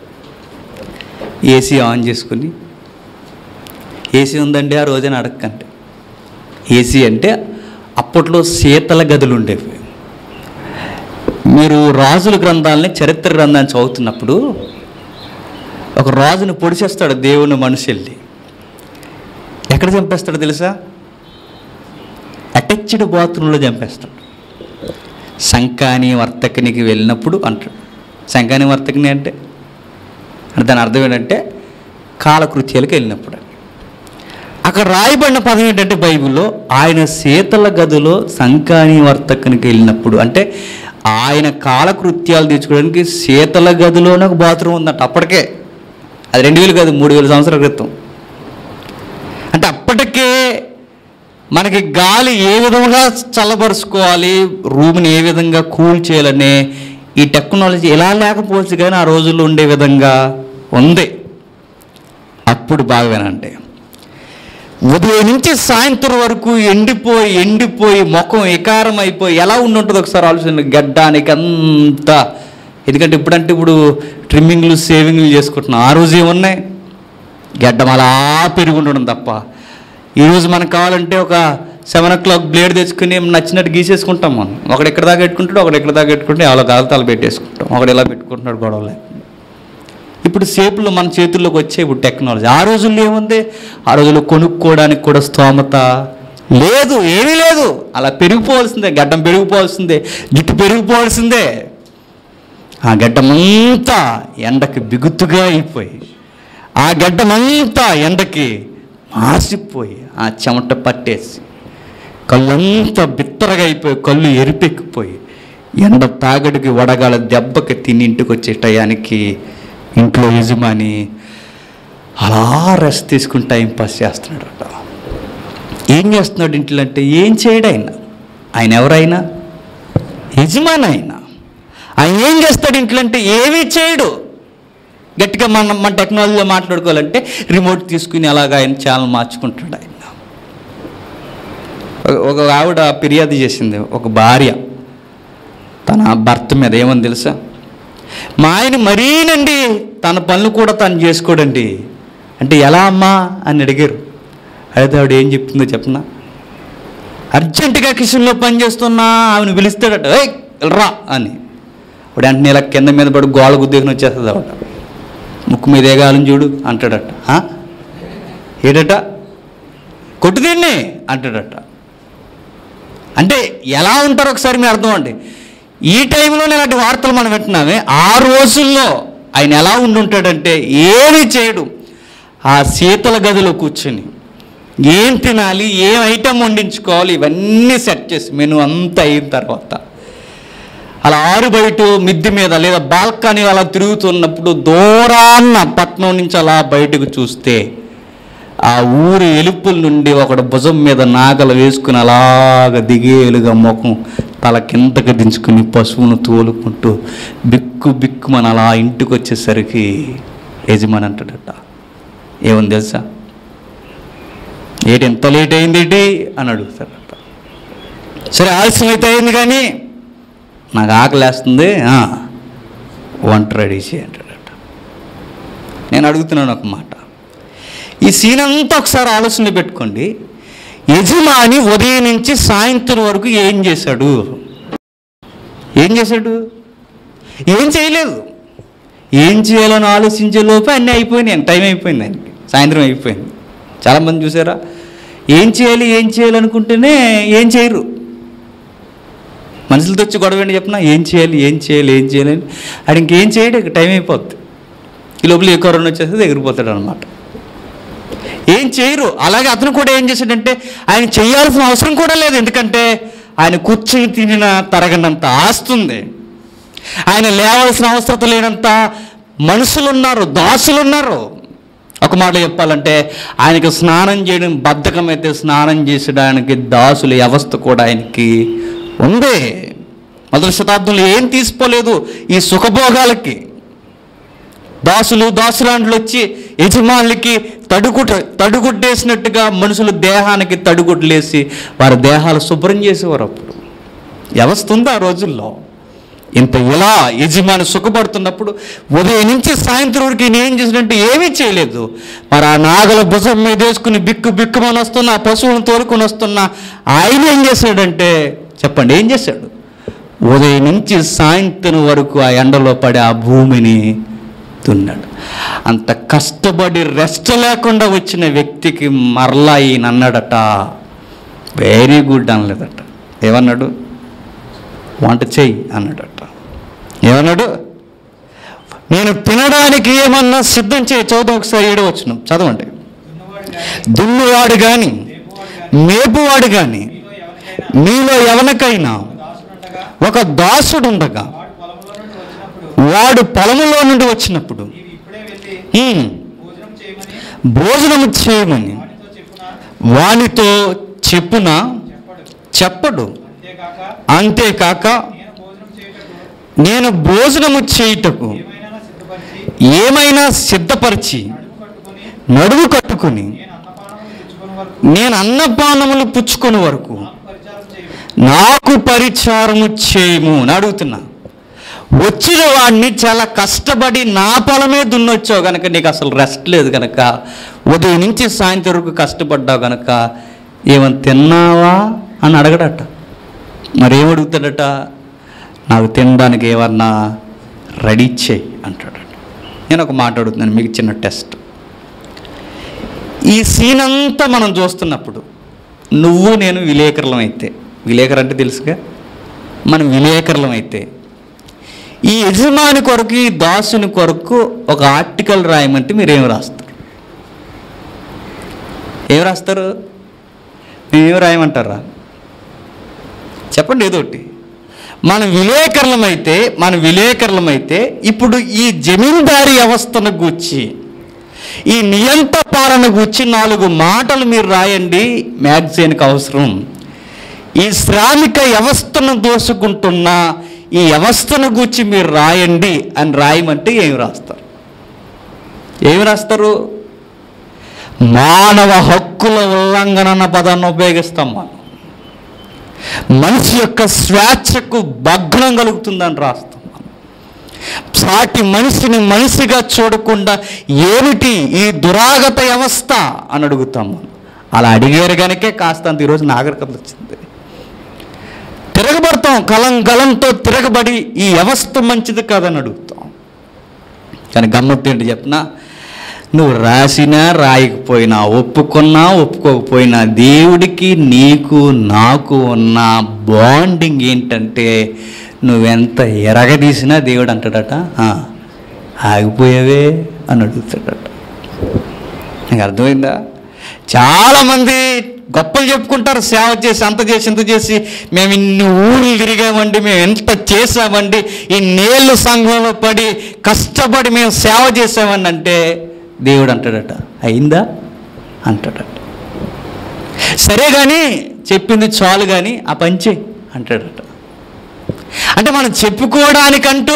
ఏసీ ఆన్ చేసుకుని ఏసీ ఉందండి ఆ రోజున అడగకండి ఏసీ అంటే అప్పట్లో శీతల గదులు ఉండేవి మీరు రాజుల గ్రంథాలని చరిత్ర గ్రంథాన్ని చదువుతున్నప్పుడు ఒక రాజుని పొడిచేస్తాడు దేవుని మనిషి వెళ్ళి ఎక్కడ చంపేస్తాడో తెలుసా అటాచ్డ్ బాత్రూంలో చంపేస్తాడు శంకాని వర్తకునికి వెళ్ళినప్పుడు అంటాడు శంకాని వర్తకుని అంటే అంటే దాని అర్థం ఏంటంటే కాలకృత్యాలకు వెళ్ళినప్పుడు అక్కడ రాయబడిన పదం ఏంటంటే బైబిల్లో ఆయన శీతల గదిలో సంకాని వర్తకునికి వెళ్ళినప్పుడు అంటే ఆయన కాలకృత్యాలు తీర్చుకోవడానికి శీతల గదిలోనే ఒక బాత్రూమ్ ఉందట అప్పటికే అది రెండు వేలు కాదు మూడు వేల సంవత్సరాల క్రితం అంటే అప్పటికే మనకి గాలి ఏ విధంగా చల్లబరుచుకోవాలి రూమ్ని ఏ విధంగా కూల్ చేయాలనే ఈ టెక్నాలజీ ఎలా లేకపోవచ్చు కానీ ఆ రోజుల్లో ఉండే విధంగా ఉంది అప్పుడు బాగా వినండి ఉదయం నుంచి సాయంత్రం వరకు ఎండిపోయి ఎండిపోయి ముఖం వికారం అయిపోయి ఎలా ఉండుంటుంది ఒకసారి ఆలోచన గడ్డానికి అంతా ఎందుకంటే ఇప్పుడంటే ఇప్పుడు ట్రిమ్మింగ్లు సేవింగ్లు చేసుకుంటున్నాం ఆ రోజు ఏమున్నాయి గడ్డం అలా పెరిగి ఉండడం తప్ప ఈరోజు మనకు కావాలంటే ఒక సెవెన్ ఓ క్లాక్ బ్లేడ్ తెచ్చుకుని నచ్చినట్టు గీసేసుకుంటాం మనం ఒకడు ఎక్కడ దాకా పెట్టుకుంటాడు ఒకడు ఎక్కడ దాకా పెట్టుకుంటే అలా కాలతాలు పెట్టేసుకుంటాం ఒకడు ఎలా పెట్టుకుంటున్నాడు గొడవలే ఇప్పుడు సేపులు మన చేతుల్లోకి వచ్చే ఇప్పుడు టెక్నాలజీ ఆ రోజుల్లో ఏముంది ఆ రోజుల్లో కొనుక్కోవడానికి కూడా స్తోమత లేదు ఏమీ లేదు అలా పెరిగిపోవాల్సిందే గడ్డం పెరిగిపోవాల్సిందే జుట్టు పెరిగిపోవాల్సిందే ఆ గడ్డమంతా ఎండకి బిగుతుగా అయిపోయి ఆ గడ్డమంతా ఎండకి మాసిపోయి ఆ చెమట పట్టేసి కళ్ళంతా బిత్తరగా అయిపోయి కళ్ళు ఎరిపెక్కిపోయి ఎండ తాగడికి వడగాల దెబ్బకి తిని ఇంటికి వచ్చే టయానికి ఇంట్లో యజమాని అలా రెస్ట్ తీసుకుని టైం పాస్ చేస్తున్నాడట ఏం చేస్తున్నాడు ఇంట్లో అంటే ఏం చేయడు ఆయన ఆయన ఎవరైనా యజమాని ఆయన ఆయన ఏం చేస్తాడు ఇంట్లో అంటే ఏమీ చేయడు గట్టిగా మన మన టెక్నాలజీలో మాట్లాడుకోవాలంటే రిమోట్ తీసుకుని అలాగా ఆయన ఛానల్ మార్చుకుంటాడు ఆయన ఒక- ఒక ఆవిడ ఫిర్యాదు చేసింది ఒక భార్య తన భర్త మీద ఏమని తెలుసా మా ఆయన మరీనండి తన పనులు కూడా తను చేసుకోడండి అంటే ఎలా అమ్మా అని అడిగారు అయితే ఆవిడ ఏం చెప్తుందో చెప్పనా అర్జెంటుగా కిచెన్లో పని చేస్తున్నా ఆమెను పిలుస్తాడట ఏయ్ రా అని ఆవిడ వెంటనే ఇలా కింద మీద పడి గోళ గుద్దేకుని వచ్చేస్తుంది ఆవిడ ముక్కు మీద ఏగాలని చూడు అంటాడట "ఆ? ఏడట కొట్టు దీన్ని అంటాడట అంటే ఎలా ఉంటారో ఒకసారి మీరు అర్థం అండి ఈ టైంలోనే ఇలాంటి వార్తలు మనం వింటున్నామే ఆ రోజుల్లో ఆయన ఎలా ఉండుంటాడంటే ఏమీ చేయడు ఆ శీతల గదిలో కూర్చుని ఏం తినాలి ఏం ఐటెం వండించుకోవాలి ఇవన్నీ సెట్ చేసి మెను అంతా అయిన తర్వాత అలా ఆరు బయట మిద్ది మీద లేదా బాల్కనీ అలా తిరుగుతున్నప్పుడు దూరాన్న పట్నం నుంచి అలా బయటకు చూస్తే ఆ ఊరి ఎలుపుల నుండి ఒకడు భుజం మీద నాగలు వేసుకుని అలాగ దిగేలుగా ముఖం తల కిందకి దించుకుని పశువును తోలుకుంటూ బిక్కు బిక్కుమని అలా ఇంటికి వచ్చేసరికి యజమాని అంటాడట ఏముంది తెలుసా ఏంటి ఎంత లేట్ అయింది ఏంటి అని అడుగుతారట సరే ఆలస్యం అయితే అయింది కానీ నాకు ఆకలి వేస్తుంది ఆ, వంట రెడీ చేయంటాడట నేను అడుగుతున్నాను ఒక మాట ఈ సీన్ అంతా ఒకసారి ఆలోచన పెట్టుకోండి యజమాని ఉదయం నుంచి సాయంత్రం వరకు ఏం చేశాడు ఏం చేశాడు ఏం చేయలేదు ఏం చేయాలని ఆలోచించే లోపే అన్నీ అయిపోయినాయి టైం అయిపోయింది ఆయనకి సాయంత్రం అయిపోయింది చాలామంది చూసారా ఏం చేయాలి ఏం చేయాలనుకుంటేనే ఏం చేయరు మనుషులతో వచ్చి గొడవ ఏంటి చెప్పిన ఏం చేయాలి ఏం చేయాలి ఏం చేయాలి అని ఆడు ఇంకేం చేయడు ఇక టైం అయిపోద్ది ఈ లోపల ఏ కరోనా వచ్చేస్తే ఎగిరిపోతాడు అనమాట ఏం చేయరు అలాగే అతను కూడా ఏం చేశాడంటే ఆయన చేయాల్సిన అవసరం కూడా లేదు ఎందుకంటే ఆయన కూర్చొని తినిన తరగనంత ఆస్తుంది ఆయన లేవాల్సిన అవసరం లేనంత మనుషులు ఉన్నారు దాసులు ఉన్నారు ఒక మాట చెప్పాలంటే ఆయనకి స్నానం చేయడం బద్ధకం అయితే స్నానం చేసడానికి దాసుల వ్యవస్థ కూడా ఆయనకి ఉంది మొదటి శతాబ్దంలో ఏం తీసుకోలేదు ఈ సుఖభోగాలకి దాసులు దాసులాండ్లు వచ్చి యజమానులకి తడుగుట తడుగుడ్డేసినట్టుగా మనుషుల దేహానికి తడుగుడ్లేసి వారి దేహాలు శుభ్రం చేసేవారు అప్పుడు వ్యవస్థ ఉంది ఆ రోజుల్లో ఇంత ఇలా యజమాని సుఖపడుతున్నప్పుడు ఉదయం నుంచి సాయంత్రం వరకు ఈయన ఏం చేసినట్టు ఏమీ చేయలేదు మరి ఆ నాగల భుజం మీద వేసుకుని బిక్కు బిక్కుమని వస్తున్న ఆ పశువులను తోలుకొని వస్తున్న ఆయన ఏం చేశాడంటే చెప్పండి ఏం చేశాడు ఉదయం నుంచి సాయంత్రం వరకు ఆ ఎండలో పడి ఆ భూమిని దున్నాడు అంత కష్టపడి రెస్ట్ లేకుండా వచ్చిన వ్యక్తికి మరలా ఈయన అన్నాడట వెరీ గుడ్ అనలేదట ఏమన్నాడు వంట చెయ్యి అన్నాడట ఏమన్నాడు నేను తినడానికి ఏమన్నా సిద్ధం చేయి చదువు ఒకసారి ఏడవచ్చు చదవండి
దున్నవాడు
దున్నువాడు
గాని
కానీ
మేపువాడు గాని
మేపువాడు కానీ
మీలో
మీలో
ఎవరికైనా
ఎవరికైనా
దాసుడుండగా
ఒక దాసుడుండగా
వాడు పొలంలో నుండి వచ్చినప్పుడు
వాడు పొలములో నుండి వచ్చినప్పుడు
నీవు ఇప్పుడే వెళ్ళి
"హ్మ్,
భోజనం చేయమని
భోజనము చేయమని
వానితో చెప్పున
వానితో చెప్పున
చెప్పడు
చెప్పడు
అంతేకాక
అంతేకాక
నేను భోజనం
నేను భోజనము చేయుటకు
చేయుటకు ఏమైనా సిద్ధపరిచి
ఏమైనా సిద్ధపరిచి
నడుము కట్టుకొని
నడుము కట్టుకుని
నేను అన్నపానములు పుచ్చుకుని వరకు
నేను అన్నపానములు పుచ్చుకునే వరకు
నాకు పరిచారం
నాకు
చేయు
పరిచారము చేయము అని అడుగుతున్నా వచ్చిన వాడిని చాలా కష్టపడి నా పొలమే దున్నొచ్చావు కనుక నీకు అసలు రెస్ట్ లేదు కనుక ఉదయం నుంచి సాయంత్రం వరకు కష్టపడ్డావు కనుక ఏమని తిన్నావా అని అడగడట మరి ఏం అడుగుతాడట నాకు తినడానికి ఏమన్నా రెడీ చేయి అంటాడట నేను ఒక మాట అడుగుతున్నాను మీకు చిన్న టెస్ట్ ఈ సీన్ అంతా మనం చూస్తున్నప్పుడు నువ్వు నేను విలేకరులం అయితే విలేకరు అంటే తెలుసుగా మనం విలేకరులం అయితే ఈ యజమాని కొరకు ఈ దాసుని కొరకు ఒక ఆర్టికల్ రాయమంటే మీరు ఏం రాస్తారు ఏం రాస్తారు మేమేం రాయమంటారా చెప్పండి ఏదో ఒకటి మన విలేకరులమైతే మన విలేకరులమైతే ఇప్పుడు ఈ జమీందారీ వ్యవస్థను గూర్చి ఈ నియంత పాలన గూర్చి నాలుగు మాటలు మీరు రాయండి మ్యాగజైన్కి అవసరం ఈ శ్రామిక వ్యవస్థను దోసుకుంటున్న ఈ వ్యవస్థను గూర్చి మీరు రాయండి అని రాయమంటే ఏమి రాస్తారు ఏమి రాస్తారు మానవ హక్కుల ఉల్లంఘన అన్న పదాన్ని ఉపయోగిస్తాం మనం మనిషి యొక్క స్వేచ్ఛకు భగ్నం కలుగుతుందని రాస్తాం మనం. సాటి మనిషిని మనిషిగా చూడకుండా ఏమిటి ఈ దురాగత వ్యవస్థ అని అడుగుతాం మనం. అలా అడిగారు కనుకే కాస్తంత ఈరోజు నాగరికత వచ్చింది తిరగబడతాం కలం గలంతో తిరగబడి ఈ వ్యవస్థ మంచిది కాదని అడుగుతాం కానీ గమ్మత్తు ఏంటి చెప్పినా నువ్వు రాసినా రాయకపోయినా ఒప్పుకున్నా ఒప్పుకోకపోయినా దేవుడికి నీకు నాకు ఉన్న బాండింగ్ ఏంటంటే నువ్వెంత ఎరగదీసినా దేవుడు అంటాడట "ఆ, ఆగిపోయావే అని అడుగుతాడట నీకు అర్థమైందా చాలామంది గొప్పలు చెప్పుకుంటారు సేవ చేసి అంత చేసి ఇంత చేసి మేము ఇన్ని ఊళ్ళు తిరిగామండి మేము ఎంత చేసామండి ఈ నేళ్ళు సంఘంలో పడి కష్టపడి మేము సేవ చేసామని అంటే దేవుడు అంటాడట అయిందా అంటాడట సరే కానీ చెప్పింది చాలు కానీ ఆ పంచే అంటాడట అంటే మనం చెప్పుకోవడానికంటూ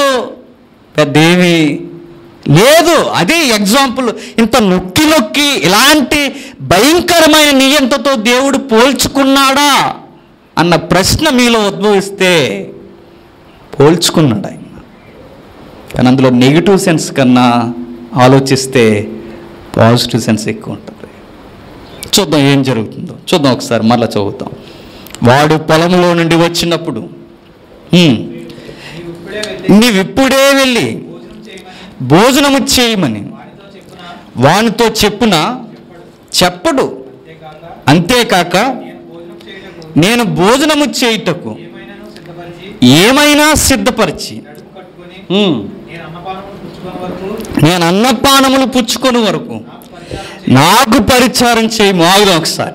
పెద్దేమి లేదు అదే ఎగ్జాంపుల్ ఇంత నొక్కి నొక్కి ఇలాంటి భయంకరమైన నియంతతో దేవుడు పోల్చుకున్నాడా అన్న ప్రశ్న మీలో ఉద్భవిస్తే పోల్చుకున్నాడు ఆయన కానీ అందులో నెగిటివ్ సెన్స్ కన్నా ఆలోచిస్తే పాజిటివ్ సెన్స్ ఎక్కువ ఉంటుంది చూద్దాం ఏం జరుగుతుందో చూద్దాం ఒకసారి మరలా చదువుతాం వాడు పొలంలో నుండి వచ్చినప్పుడు "హ్మ్,
నీవు ఇప్పుడే వెళ్ళి
నీవిప్పుడే వెళ్ళి
భోజనం చేయమని
భోజనము చేయమని
వానితో చెప్పున
వానితో చెప్పున చెప్పడు
అంతేకాక
అంతేకాక
నేను భోజనం చేయటకు
నేను భోజనము చేయుటకు
ఏమైనాను సిద్ధపరిచి
ఏమైనా సిద్ధపరిచి
నడుము కట్టుకొని
"హ్మ్,
నేను అన్నపానములు పుచ్చుకొని వరకు
నేను అన్నపానములు పుచ్చుకొని వరకు
నాకు పరిచారం
నాకు పరిచారం చేయి మాగుదాం ఒకసారి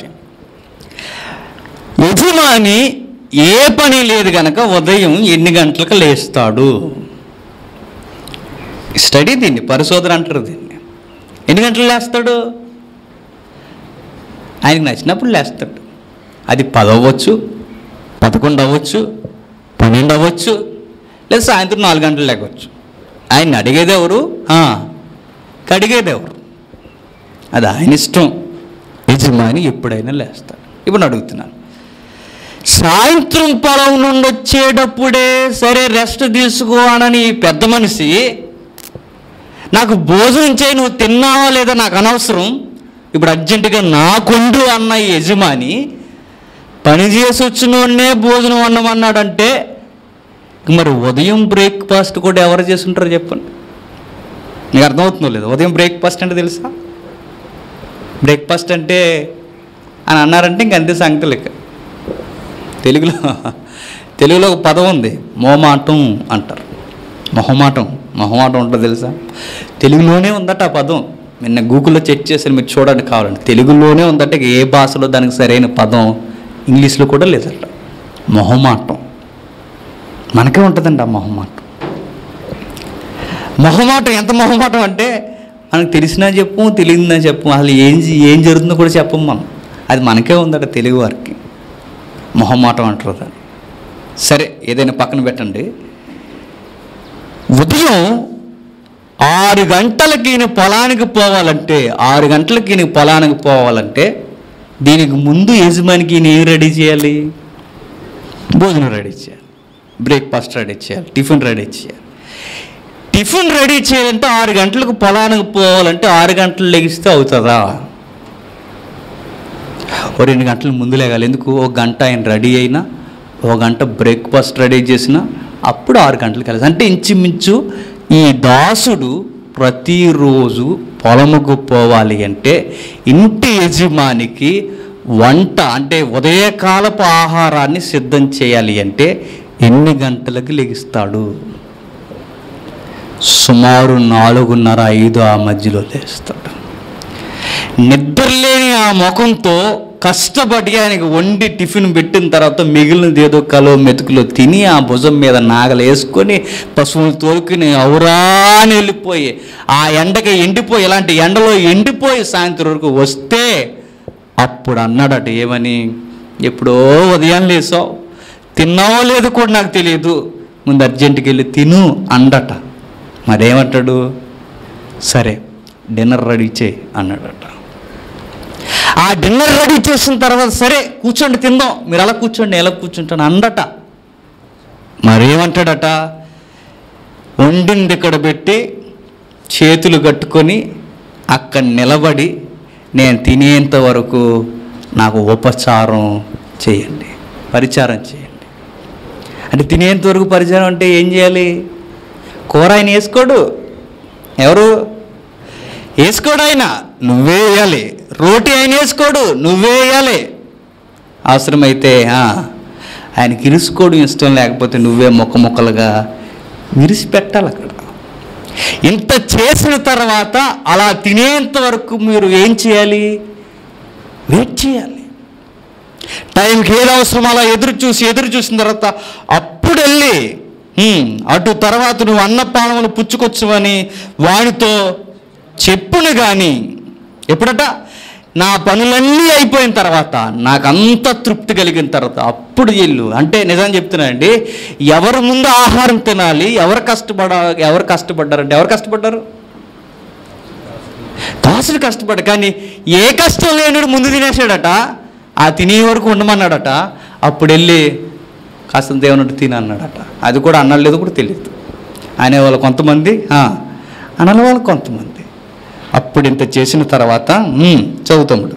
యజమాని ఏ పని లేదు గనక ఉదయం ఎన్ని గంటలకు లేస్తాడు స్టడీ దీన్ని పరిశోధన అంటారు దీన్ని ఎన్ని గంటలు లేస్తాడు ఆయనకు నచ్చినప్పుడు లేస్తాడు అది పది అవ్వచ్చు పదకొండు అవ్వచ్చు పన్నెండు అవ్వచ్చు లేదా సాయంత్రం నాలుగు గంటలు లేవచ్చు ఆయన్ని అడిగేది ఎవరు ఆ, కడిగేది ఎవరు అది ఆయన ఇష్టం యజమాని ఎప్పుడైనా లేస్తాడు ఇప్పుడు నేను అడుగుతున్నాను సాయంత్రం పొలం నుండి వచ్చేటప్పుడే సరే రెస్ట్ తీసుకోవాలని ఈ పెద్ద మనిషి నాకు భోజనం చేయి నువ్వు తిన్నావా లేదా నాకు అనవసరం ఇప్పుడు అర్జెంటుగా నాకుండు అన్న ఈ యజమాని పని చేసి వచ్చినోడనే భోజనం అన్నమన్నాడంటే మరి ఉదయం బ్రేక్ఫాస్ట్ కూడా ఎవరు చేసుంటారో చెప్పండి నీకు అర్థమవుతుందో లేదు ఉదయం బ్రేక్ఫాస్ట్ అంటే తెలుసా బ్రేక్ఫాస్ట్ అంటే అని అన్నారంటే ఇంక అంతే సంగతి లెక్క తెలుగులో తెలుగులో ఒక పదం ఉంది మోమాటం అంటారు మొహమాటం మొహమాటం ఉంటుంది తెలుసా తెలుగులోనే ఉందట ఆ పదం నిన్న గూగుల్లో చెక్ చేసి మీరు చూడండి కావాలండి తెలుగులోనే ఉందట ఇక ఏ భాషలో దానికి సరైన పదం ఇంగ్లీష్లో కూడా లేదట మొహమాటం మనకే ఉంటుందండి ఆ మొహమాటం మొహమాటం ఎంత మొహమాటం అంటే మనకు తెలిసినా చెప్పు తెలియదునా చెప్పు అసలు ఏం జ- ఏం జరుగుతుందో కూడా చెప్పం మనం అది మనకే ఉందట తెలుగు వారికి మొహమాటం అంటారు దాన్ని సరే ఏదైనా పక్కన పెట్టండి ఉదయం ఆరు గంటలకి ఈయన పొలానికి పోవాలంటే ఆరు గంటలకి ఈయన పొలానికి పోవాలంటే దీనికి ముందు యజమానికి ఈయన ఏం రెడీ చేయాలి భోజనం రెడీ చేయాలి బ్రేక్ఫాస్ట్ రెడీ చేయాలి టిఫిన్ రెడీ చేయాలి టిఫిన్ రెడీ చేయాలంటే ఆరు గంటలకు పొలానికి పోవాలంటే ఆరు గంటలు లెగిస్తే అవుతుందా ఓ రెండు గంటల ముందు లేగాలి ఎందుకు ఒక గంట ఆయన రెడీ అయినా ఒక గంట బ్రేక్ఫాస్ట్ రెడీ చేసినా అప్పుడు ఆరు గంటలకు వెళ్ళాలి అంటే ఇంచుమించు ఈ దాసుడు ప్రతిరోజు పొలముకు పోవాలి అంటే ఇంటి యజమానికి వంట అంటే ఉదయకాలపు ఆహారాన్ని సిద్ధం చేయాలి అంటే ఎన్ని గంటలకు లెగిస్తాడు సుమారు నాలుగున్నర ఐదు ఆ మధ్యలో లేస్తాడు నిద్రలేని ఆ ముఖంతో కష్టపడి ఆయనకి వండి టిఫిన్ పెట్టిన తర్వాత మిగిలినది ఏదో కలో మెతుకులో తిని ఆ భుజం మీద నాగలు వేసుకొని పశువులు తోలుకుని ఔరాని వెళ్ళిపోయి ఆ ఎండకి ఎండిపోయి ఇలాంటి ఎండలో ఎండిపోయి సాయంత్రం వరకు వస్తే అప్పుడు అన్నాడట ఏమని ఎప్పుడో ఉదయం లేసావు తిన్నావో లేదో కూడా నాకు తెలియదు ముందు అర్జెంటుకి వెళ్ళి తిను అండట మరేమంటాడు సరే డిన్నర్ రెడీ చేయి అన్నాడట ఆ డిన్నర్ రెడీ చేసిన తర్వాత సరే కూర్చోండి తిందాం మీరు అలా కూర్చోండి నేను ఎలా కూర్చుంటాను అందట మరేమంటాడట వండింది ఇక్కడ పెట్టి చేతులు కట్టుకొని అక్కడ నిలబడి నేను తినేంత వరకు నాకు ఉపచారం చేయండి పరిచారం చేయండి అంటే తినేంత వరకు పరిచారం అంటే ఏం చేయాలి కూర ఆయన వేసుకోడు ఎవరు వేసుకోడు ఆయన నువ్వే వేయాలి రోటీ ఆయన వేసుకోడు నువ్వే వేయాలి అవసరమైతే ఆ, ఆయనకి ఇరుసుకోవడం ఇష్టం లేకపోతే నువ్వే మొక్క మొక్కలుగా విరిసి పెట్టాలి అక్కడ ఇంత చేసిన తర్వాత అలా తినేంత వరకు మీరు ఏం చేయాలి వెయిట్ చేయాలి టైంకి ఏది అవసరం అలా ఎదురు చూసి ఎదురు చూసిన తర్వాత అప్పుడు వెళ్ళి "హ్మ్, అటు తర్వాత నువ్వు అన్నపానములు పుచ్చుకొచ్చువని వానితో చెప్పును కానీ ఎప్పుడట నా పనులన్నీ అయిపోయిన తర్వాత నాకు అంత తృప్తి కలిగిన తర్వాత అప్పుడు ఇల్లు అంటే నిజం చెప్తున్నానండి ఎవరు ముందు ఆహారం తినాలి ఎవరు కష్టపడ ఎవరు కష్టపడ్డారంటే ఎవరు కష్టపడ్డారు దాసుడు కష్టపడ కానీ ఏ కష్టం లేనుడు ముందు తినేసాడట ఆ తినే వరకు ఉండమన్నాడట అప్పుడు వెళ్ళి కాస్త దేవుని తిని అన్నాడట అది కూడా అన్నాడు లేదో కూడా తెలియదు అనేవాళ్ళు కొంతమంది ఆ, అనని వాళ్ళు కొంతమంది అప్పుడు ఇంత చేసిన తర్వాత ఉమ్, చదువుతాముడు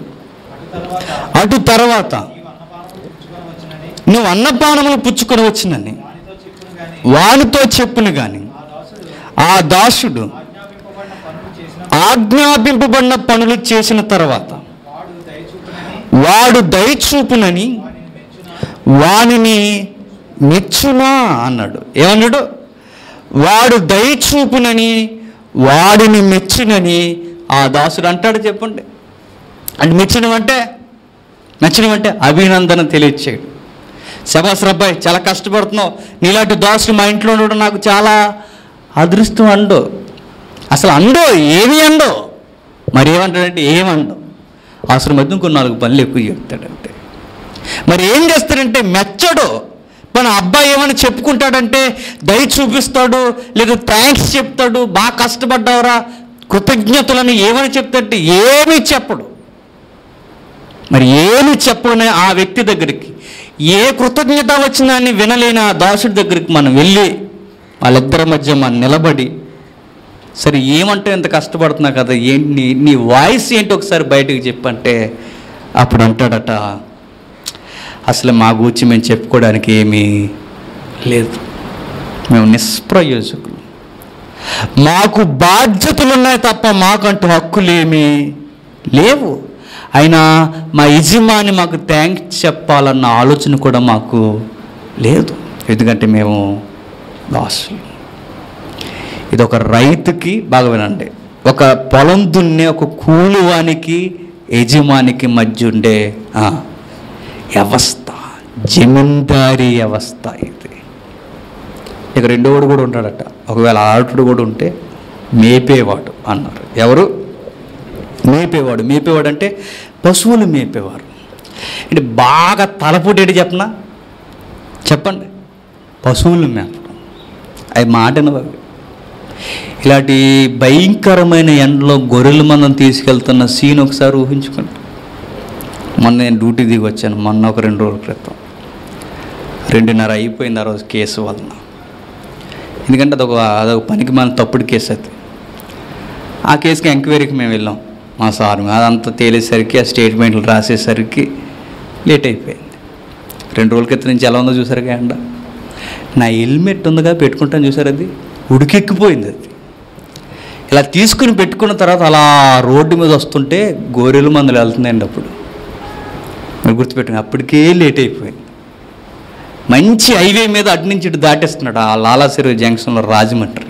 అటు తర్వాత
అటు తర్వాత
నీవు అన్నపానములు పుచ్చుకొని వచ్చినని
నువ్వు అన్నపానములు పుచ్చుకొని వచ్చినని
వానితో చెప్పును గాని
వానితో చెప్పును కానీ
ఆ దాసుడు
ఆ దాసుడు
ఆజ్ఞాపింపబడిన పనులు చేసిన
ఆజ్ఞాపింపబడిన పనులు చేసిన తర్వాత
వాడు దయచూపునని
వాడు దయచూపునని
వానిని మెచ్చున
వానిని మెచ్చునా అన్నాడు ఏమన్నాడు వాడు దయచూపునని వాడిని మెచ్చునని ఆ దాసుడు అంటాడు చెప్పండి అంటే మెచ్చడం అంటే మెచ్చడం అంటే అభినందన తెలియచేయడు శబాస్ అబ్బాయి చాలా కష్టపడుతున్నావు నీలాంటి దాసుడు మా ఇంట్లో ఉండడం నాకు చాలా అదృష్టం అండు అసలు అండో ఏమి అండో మరి ఏమంటాడంటే ఏమండో అవసరం మధ్య ఇంకో నాలుగు పనులు ఎక్కువ చెప్తాడంటే మరి ఏం చేస్తాడంటే మెచ్చడు మన అబ్బాయి ఏమని చెప్పుకుంటాడంటే దయ చూపిస్తాడు లేదా థ్యాంక్స్ చెప్తాడు బాగా కష్టపడ్డావురా కృతజ్ఞతలని ఏమని చెప్తాడంటే ఏమీ చెప్పడు మరి ఏమి చెప్పని ఆ వ్యక్తి దగ్గరికి ఏ కృతజ్ఞత వచ్చినా అని వినలేని ఆ దాసుడి దగ్గరికి మనం వెళ్ళి వాళ్ళిద్దరి మధ్య మనం నిలబడి సరే ఏమంటే ఇంత కష్టపడుతున్నా కదా ఏంటి నీ నీ వాయిస్ ఏంటి ఒకసారి బయటకు చెప్పంటే అప్పుడు అంటాడట అసలు మా గూర్చి మేము చెప్పుకోవడానికి ఏమీ లేదు మేము నిష్ప్రయోజకులు మాకు బాధ్యతలు ఉన్నాయి తప్ప మాకంటూ హక్కులేమీ లేవు అయినా మా యజమాని మాకు థ్యాంక్స్ చెప్పాలన్న ఆలోచన కూడా మాకు లేదు ఎందుకంటే మేము దాసులు ఇది ఒక రైతుకి బాగా వినండి ఒక పొలం దున్నే ఒక కూలివానికి యజమానికి మధ్య ఉండే ఆ, వ్యవస్థ జమీందారీ వ్యవస్థ ఇది ఇక రెండోడు కూడా ఉంటాడట ఒకవేళ ఆటుడు కూడా ఉంటే మేపేవాడు అన్నారు ఎవరు మేపేవాడు మేపేవాడు అంటే పశువులు మేపేవారు అంటే బాగా తలపుటేటి చెప్పనా చెప్పండి పశువులు మేపడం అవి మాటను అవి ఇలాంటి భయంకరమైన ఎండలో గొర్రెల మందం తీసుకెళ్తున్న సీన్ ఒకసారి ఊహించుకోండి మొన్న నేను డ్యూటీ దిగి వచ్చాను మొన్న ఒక రెండు రోజుల క్రితం రెండున్నర అయిపోయింది ఆ రోజు కేసు వలన ఎందుకంటే అదొక అదొక పనికి మన తప్పుడు కేసు అది ఆ కేసుకి ఎంక్వైరీకి మేము వెళ్ళాం మా సార్ అదంతా తేలేసరికి ఆ స్టేట్మెంట్లు రాసేసరికి లేట్ అయిపోయింది రెండు రోజుల క్రితం నుంచి ఎలా ఉందో చూసారు ఎండ నా హెల్మెట్ ఉందిగా పెట్టుకుంటాను చూసారు అది ఉడికెక్కిపోయింది అది ఇలా తీసుకుని పెట్టుకున్న తర్వాత అలా రోడ్డు మీద వస్తుంటే గోరెలు మందులు వెళ్తున్నాయండి అప్పుడు మీరు గుర్తుపెట్టుకుని అప్పటికే లేట్ అయిపోయింది మంచి హైవే మీద అటు నుంచి ఇటు దాటేస్తున్నాడు ఆ లాలాసిరి జంక్షన్లో రాజమండ్రి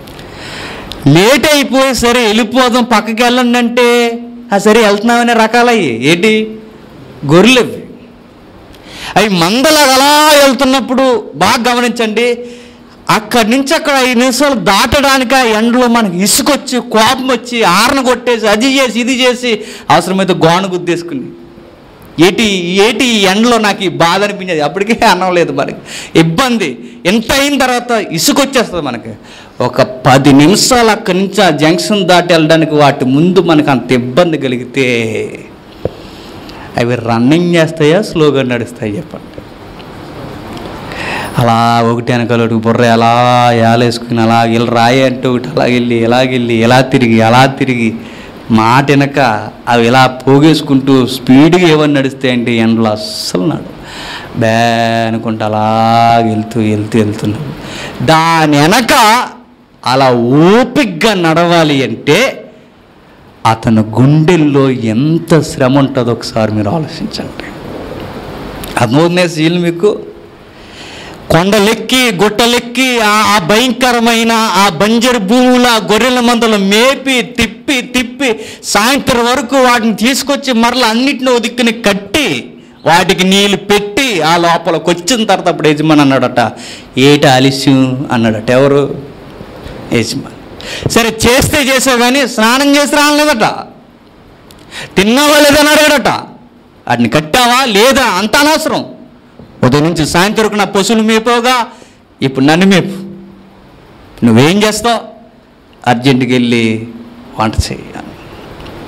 లేట్ అయిపోయి సరే వెళ్ళిపోదాం పక్కకి వెళ్ళండి అంటే ఆ సరే వెళ్తున్నామనే రకాలయ్యి ఏంటి గొర్రెలు అవి అవి మందలాగా అలా వెళ్తున్నప్పుడు బాగా గమనించండి అక్కడి నుంచి అక్కడ ఐదు నిమిషాలు దాటడానికి ఆ ఎండలో మనకి ఇసుకొచ్చి కోపం వచ్చి ఆరన కొట్టేసి అది చేసి ఇది చేసి అవసరమైతే గోణ గుద్దేసుకుని ఏటి ఏటి ఈ ఎండలో నాకు ఈ బాధ అనిపించేది అప్పటికే అన్నం లేదు మనకి ఇబ్బంది ఎంత అయిన తర్వాత ఇసుకొచ్చేస్తుంది మనకి ఒక పది నిమిషాలు అక్కడి నుంచి ఆ జంక్షన్ దాటి వెళ్ళడానికి వాటి ముందు మనకు అంత ఇబ్బంది కలిగితే అవి రన్నింగ్ చేస్తాయా స్లోగా నడుస్తాయి చెప్పండి అలా ఒకటి వెనకాల ఒకటి బుర్ర ఎలా ఏలేసుకుని అలా ఇలా రాయి అంటే ఒకటి అలా వెళ్ళి ఎలాగెళ్ళి ఎలా తిరిగి అలా తిరిగి మాట వెనక అవి ఇలా పోగేసుకుంటూ స్పీడ్గా ఏమని నడుస్తాయంటే ఎండలో అస్సలు నాడు బే అనుకుంటూ అలా వెళ్తూ వెళ్తూ వెళ్తున్నాడు దాని వెనక అలా ఓపిగ్గా నడవాలి అంటే అతని గుండెల్లో ఎంత శ్రమ ఉంటుందో ఒకసారి మీరు ఆలోచించండి అర్థమవుతున్నాయి సీల్ మీకు కొండలెక్కి గుట్టలెక్కి ఆ ఆ భయంకరమైన ఆ బంజరు భూముల గొర్రెల మందలు మేపి తిప్పి తిప్పి సాయంత్రం వరకు వాటిని తీసుకొచ్చి మరలా అన్నిటిని ఓ దిక్కుని కట్టి వాటికి నీళ్ళు పెట్టి ఆ లోపలికి వచ్చిన తర్వాత అప్పుడు యజమాని అన్నాడట ఏట ఆలస్యం అన్నాడట ఎవరు యజమాని సరే చేస్తే చేసావు కానీ స్నానం చేసి రాలేదట తిన్నావా లేదని అడిగాడట వాటిని కట్టావా లేదా అంత అనవసరం ఉదయం నుంచి సాయంత్రం వరకు నా పశువులు మేపోగా ఇప్పుడు నన్ను మేపు నువ్వేం చేస్తావు అర్జెంటుకి వెళ్ళి వంట చేయాలి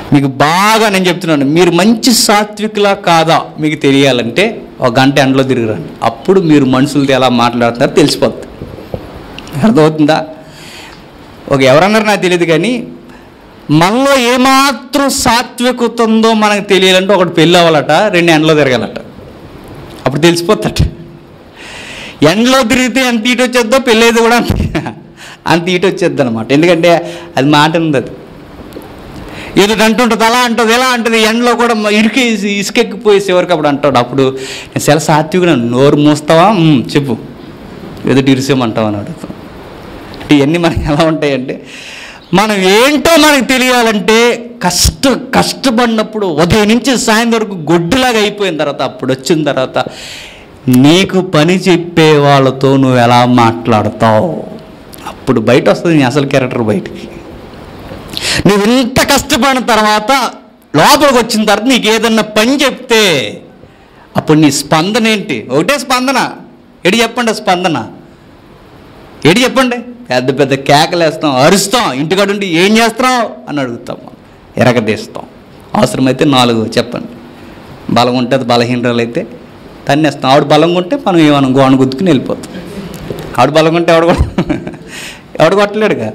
మీకు బాగా నేను చెప్తున్నాను మీరు మంచి సాత్వికులా కాదా మీకు తెలియాలంటే ఒక గంట ఎండలో తిరిగిరండి అప్పుడు మీరు మనుషులతో ఎలా మాట్లాడుతున్నారో తెలిసిపోద్ది అర్థమవుతుందా ఒక ఎవరన్నారు నాకు తెలియదు కానీ మనలో ఏమాత్రం సాత్వికత ఉందో మనకు తెలియాలంటే ఒకటి పెళ్ళి అవ్వాలట రెండు ఎండలో తిరగాలట అప్పుడు తెలిసిపోతాట ఎండలో తిరిగితే ఎంత ఈట వచ్చేద్దో పెళ్ళేది కూడా అంత అంత ఈట వచ్చేద్ది అనమాట ఎందుకంటే అది మాట ఉంది అది ఏదో అంటుంటుంది అలా అంటుంది ఎలా అంటుంది ఎండలో కూడా మ- ఇరికేసి ఇసుకెక్కిపోయేసి ఎవరికి అప్పుడు అంటాడు అప్పుడు నేను చాలా సాత్వికుడు నోరు మూస్తావా "ఉమ్, చెప్పు ఏదో ఇరిసేమంటావా అని అడుగుతాం అంటే ఇవన్నీ మనకి ఎలా ఉంటాయంటే మనం ఏంటో మనకు తెలియాలంటే కష్ట కష్టపడినప్పుడు ఉదయం నుంచి సాయంత్రం వరకు గొడ్డులాగా అయిపోయిన తర్వాత అప్పుడు వచ్చిన తర్వాత నీకు పని చెప్పే వాళ్ళతో నువ్వు ఎలా మాట్లాడతావు అప్పుడు బయట వస్తుంది నీ అసలు క్యారెక్టర్ బయటికి నువ్వు ఇంత కష్టపడిన తర్వాత లోపలికి వచ్చిన తర్వాత నీకు ఏదన్నా పని చెప్తే అప్పుడు నీ స్పందన ఏంటి ఒకటే స్పందన ఎడి చెప్పండి ఆ స్పందన ఏడి చెప్పండి పెద్ద పెద్ద కేకలేస్తాం అరుస్తాం ఇంటికాడ ఉండి ఏం చేస్తాం అని అడుగుతాం మనం. ఎరగదీస్తాం అవసరమైతే నాలుగు చెప్పండి బలం ఉంటే అది బలహీనరాలు అయితే తన్నేస్తాం ఆవిడ బలంగా ఉంటే మనం ఏమన్నా గోణ గుద్దుకుని వెళ్ళిపోతాం ఆవిడ బలంగా ఉంటే ఎవడు కొట్ట- ఎవడు కొట్టలేడుగా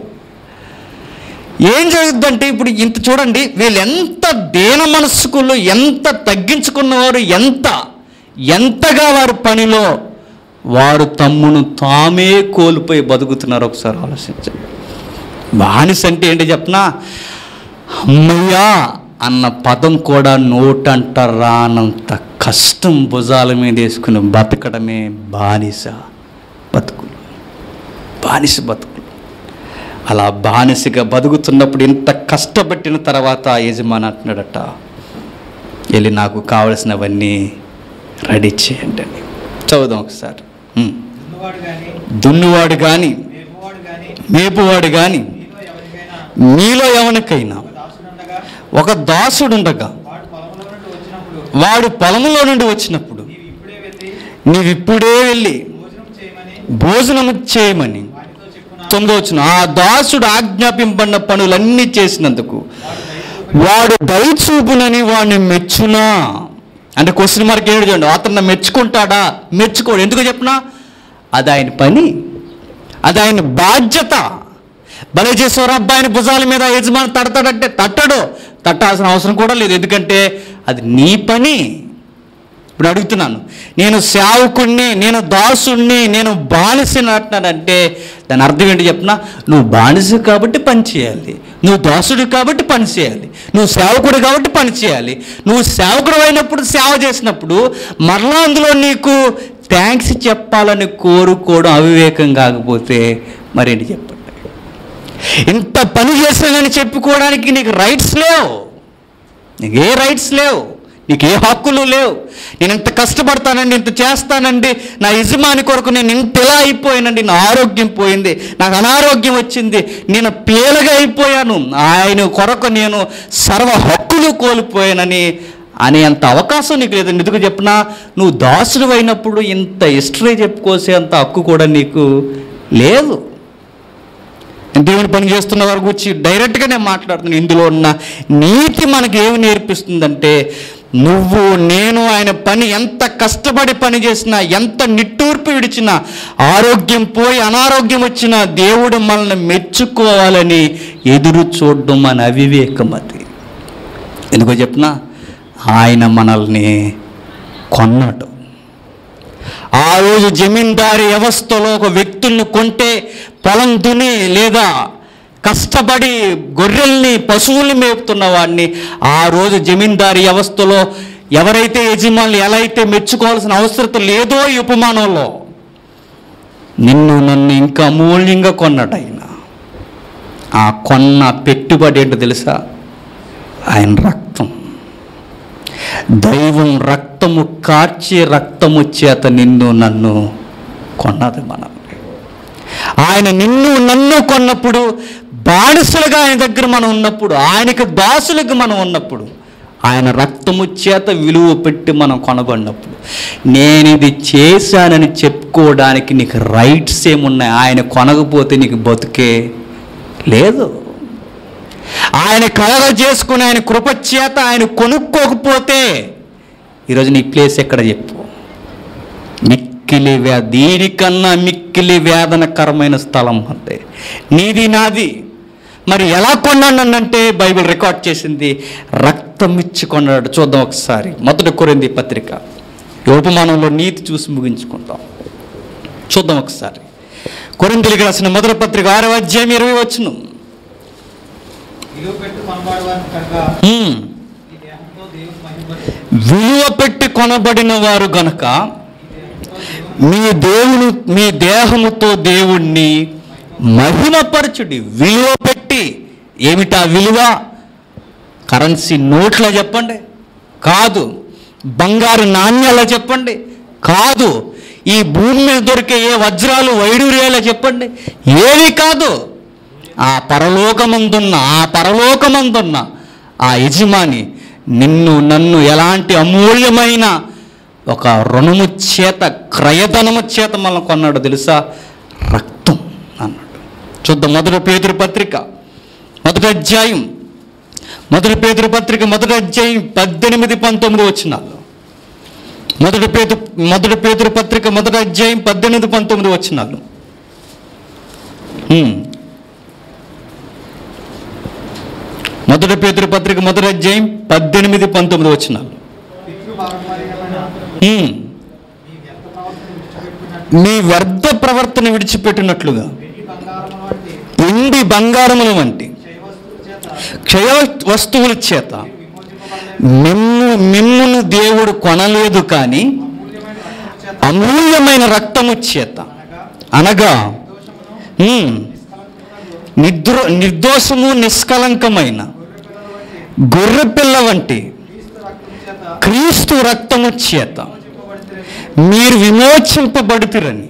ఏం జరుగుద్దంటే ఇప్పుడు ఇంత చూడండి వీళ్ళు ఎంత దేన మనస్కులు ఎంత తగ్గించుకున్నవారు ఎంత ఎంతగా వారి పనిలో వారు తమ్మును తామే కోల్పోయి బతుకుతున్నారు ఒకసారి ఆలోచించండి బానిస అంటే ఏంటి చెప్పనా అమ్మయ్యా అన్న పదం కూడా నోటంట రానంత కష్టం భుజాల మీద వేసుకుని బతకడమే బానిస బతుకులు బానిస బతుకులు అలా బానిసగా బతుకుతున్నప్పుడు ఇంత కష్టపట్టిన తర్వాత ఆ యజమాని అంటున్నాడట వెళ్ళి నాకు కావలసినవన్నీ రెడీ చేయండి అని చదువుదాం ఒకసారి ఉమ్.
దున్నవాడు గాని
దున్నువాడు కానీ
మేపువాడు గాని
మేపువాడు కానీ
మీలో ఎవరికైనా
మీలో ఎవరికైనా
ఒక దాసుడుండగా
ఒక దాసుడుండగా
వాడు పొలంలో నుండి వచ్చినప్పుడు
వాడు పొలంలో నుండి వచ్చినప్పుడు
నీవు ఇప్పుడే వెళ్ళి
నీవిప్పుడే వెళ్ళి
భోజనం చేయమని
భోజనము చేయమని
వానితో చెప్పున
తొమ్మిదో వచ్చిన ఆ దాసుడు ఆజ్ఞాపింపడిన పనులన్నీ చేసినందుకు
వాడు దయచూపుకొని
వాడు దయచూపునని వాడిని మెచ్చునా అంటే క్వశ్చన్ మార్క్ ఏడు చూడండి అతను మెచ్చుకుంటాడా మెచ్చుకోడు ఎందుకు చెప్పినా అది ఆయన పని అది ఆయన బాధ్యత భలే చేసేవారు అబ్బాయిని భుజాల మీద యజమాని తడతాడంటే తట్టడు తట్టాల్సిన అవసరం కూడా లేదు ఎందుకంటే అది నీ పని ఇప్పుడు అడుగుతున్నాను నేను సేవకుణ్ణి నేను దాసుణ్ణి నేను బానిసని అంటున్నానంటే దాని అర్థం ఏంటి చెప్పినా నువ్వు బానిస కాబట్టి పని చేయాలి నువ్వు దాసుడు కాబట్టి పని చేయాలి నువ్వు సేవకుడు కాబట్టి పని చేయాలి నువ్వు సేవకుడు అయినప్పుడు సేవ చేసినప్పుడు మరలా అందులో నీకు థ్యాంక్స్ చెప్పాలని కోరుకోవడం అవివేకం కాకపోతే మరేంటి చెప్పండి ఇంత పని చేశానని చెప్పుకోవడానికి నీకు రైట్స్ లేవు నీకు ఏ రైట్స్ లేవు నీకు ఏ హక్కులు లేవు నేను ఇంత కష్టపడతానండి ఇంత చేస్తానండి నా యజమాని కొరకు నేను ఇంత ఇలా అయిపోయానండి నా ఆరోగ్యం పోయింది నాకు అనారోగ్యం వచ్చింది నేను పేలగా అయిపోయాను ఆయన కొరకు నేను సర్వ హక్కులు కోల్పోయానని అనేంత అవకాశం నీకు లేదు ఎందుకు చెప్పినా నువ్వు దాసుడు అయినప్పుడు ఇంత హిస్టరీ చెప్పుకోసే అంత హక్కు కూడా నీకు లేదు దేవుని పని చేస్తున్న వారి గురించి డైరెక్ట్గా నేను మాట్లాడుతున్నాను ఇందులో ఉన్న నీతి మనకి ఏమి నేర్పిస్తుందంటే నువ్వు నేను ఆయన పని ఎంత కష్టపడి పని చేసినా ఎంత నిట్టూర్పు విడిచినా ఆరోగ్యం పోయి అనారోగ్యం వచ్చినా దేవుడు మనల్ని మెచ్చుకోవాలని ఎదురు చూడడం మన అవివేకం అది ఎందుకో చెప్పిన ఆయన మనల్ని కొన్నాడు ఆ రోజు జమీందారీ వ్యవస్థలో ఒక వ్యక్తుల్ని కొంటే పొలం దుని లేదా కష్టపడి గొర్రెల్ని పశువుల్ని మేపుతున్న వాడిని ఆ రోజు జమీందారీ వ్యవస్థలో ఎవరైతే యజమానులు ఎలా అయితే మెచ్చుకోవాల్సిన అవసరం లేదో ఈ ఉపమానంలో నిన్ను నన్ను ఇంకా అమూల్యంగా కొన్నాడు ఆయన ఆ కొన్న పెట్టుబడి ఏంటో తెలుసా ఆయన రక్తం దైవం రక్తము కార్చి రక్తము చేత నిన్ను నన్ను కొన్నది మనం ఆయన నిన్ను నన్ను కొన్నప్పుడు బానిసలుగా ఆయన దగ్గర మనం ఉన్నప్పుడు ఆయనకు దాసులుగా మనం ఉన్నప్పుడు ఆయన రక్తము చేత విలువ పెట్టి మనం కొనబడినప్పుడు నేను ఇది చేశానని చెప్పుకోవడానికి నీకు రైట్స్ ఏమున్నాయి ఆయన కొనకపోతే నీకు బతుకే లేదు ఆయన కలగ చేసుకుని ఆయన కృప చేత ఆయన కొనుక్కోకపోతే ఈరోజు నీ ప్లేస్ ఎక్కడ చెప్పు మిక్కిలి వ్యా దీనికన్నా మిక్కిలి వేదనకరమైన స్థలం అంటే నీది నాది మరి ఎలా కొన్నానంటే బైబిల్ రికార్డ్ చేసింది రక్తం ఇచ్చి కొన్నాడు చూద్దాం ఒకసారి మొదటి కొరింది పత్రిక ఈ ఉపమానంలో నీతి చూసి ముగించుకుందాం చూద్దాం ఒకసారి కొరింతలకు రాసిన మొదటి పత్రిక ఆరవ అధ్యాయం ఇరవై వచ్చును
విలువ పెట్టు కొనబడవారు కనుక
హ్మ్.
ఈ దేహంతో దేవుని మహిమపరచు
విలువ పెట్టి కొనబడిన వారు గనక మీ దేవుని మీ దేహముతో దేవుణ్ణి మహిమపరచుడి విలువ పెట్టి ఏమిటా విలువ కరెన్సీ నోట్ల చెప్పండి కాదు బంగారు నాణ్యాల చెప్పండి కాదు ఈ భూమి మీద దొరికే ఏ వజ్రాలు వైడూర్యాల చెప్పండి ఏవి కాదు ఆ పరలోకమందున్న ఆ పరలోకమందున్న ఆ యజమాని నిన్ను నన్ను ఎలాంటి అమూల్యమైన ఒక రుణము చేత క్రయధనము చేత మనల్ని కొన్నాడు తెలుసా రక్తం అన్నాడు చూద్దాం మొదటి పేదరి పత్రిక మొదటి అధ్యాయం మొదటి పేదరి పత్రిక మొదటి అధ్యాయం పద్దెనిమిది పంతొమ్మిది వచ్చినాలు మొదటి పేద మొదటి పేదరి పత్రిక మొదటి అధ్యాయం పద్దెనిమిది పంతొమ్మిది వచ్చినాలు హ్మ్. మొదటి పేదరి పత్రిక మొదటి అధ్యాయం పద్దెనిమిది పంతొమ్మిది వచ్చినాలు
పితృ పారంపర్యమైన
హ్మ్.
మీ వ్యర్థ ప్రవర్తన విడిచిపెట్టినట్టు
మీ వ్యర్థ ప్రవర్తన విడిచిపెట్టినట్లుగా
వెండి బంగారం వంటి
ఎండి బంగారముల వంటి
క్షయవస్తువుల చేత
క్షయ వస్తువుల చేత
విమోచింపబడలేదు
మిమ్ము మిమ్మును దేవుడు కొనలేదు కానీ
అమూల్యమైన రక్తము చేత
అమూల్యమైన రక్తము చేత
అనగా
అనగా
దోషమును
హ్మ్, నిద్రో నిర్దోషము నిష్కలంకమైన
గొర్రె పిల్లల వంటి
గొర్రెపిల్ల వంటి
క్రీస్తు రక్తము చేత
క్రీస్తు రక్తము చేత
విమోచింపబడితేనే
మీరు విమోచింపబడుతురని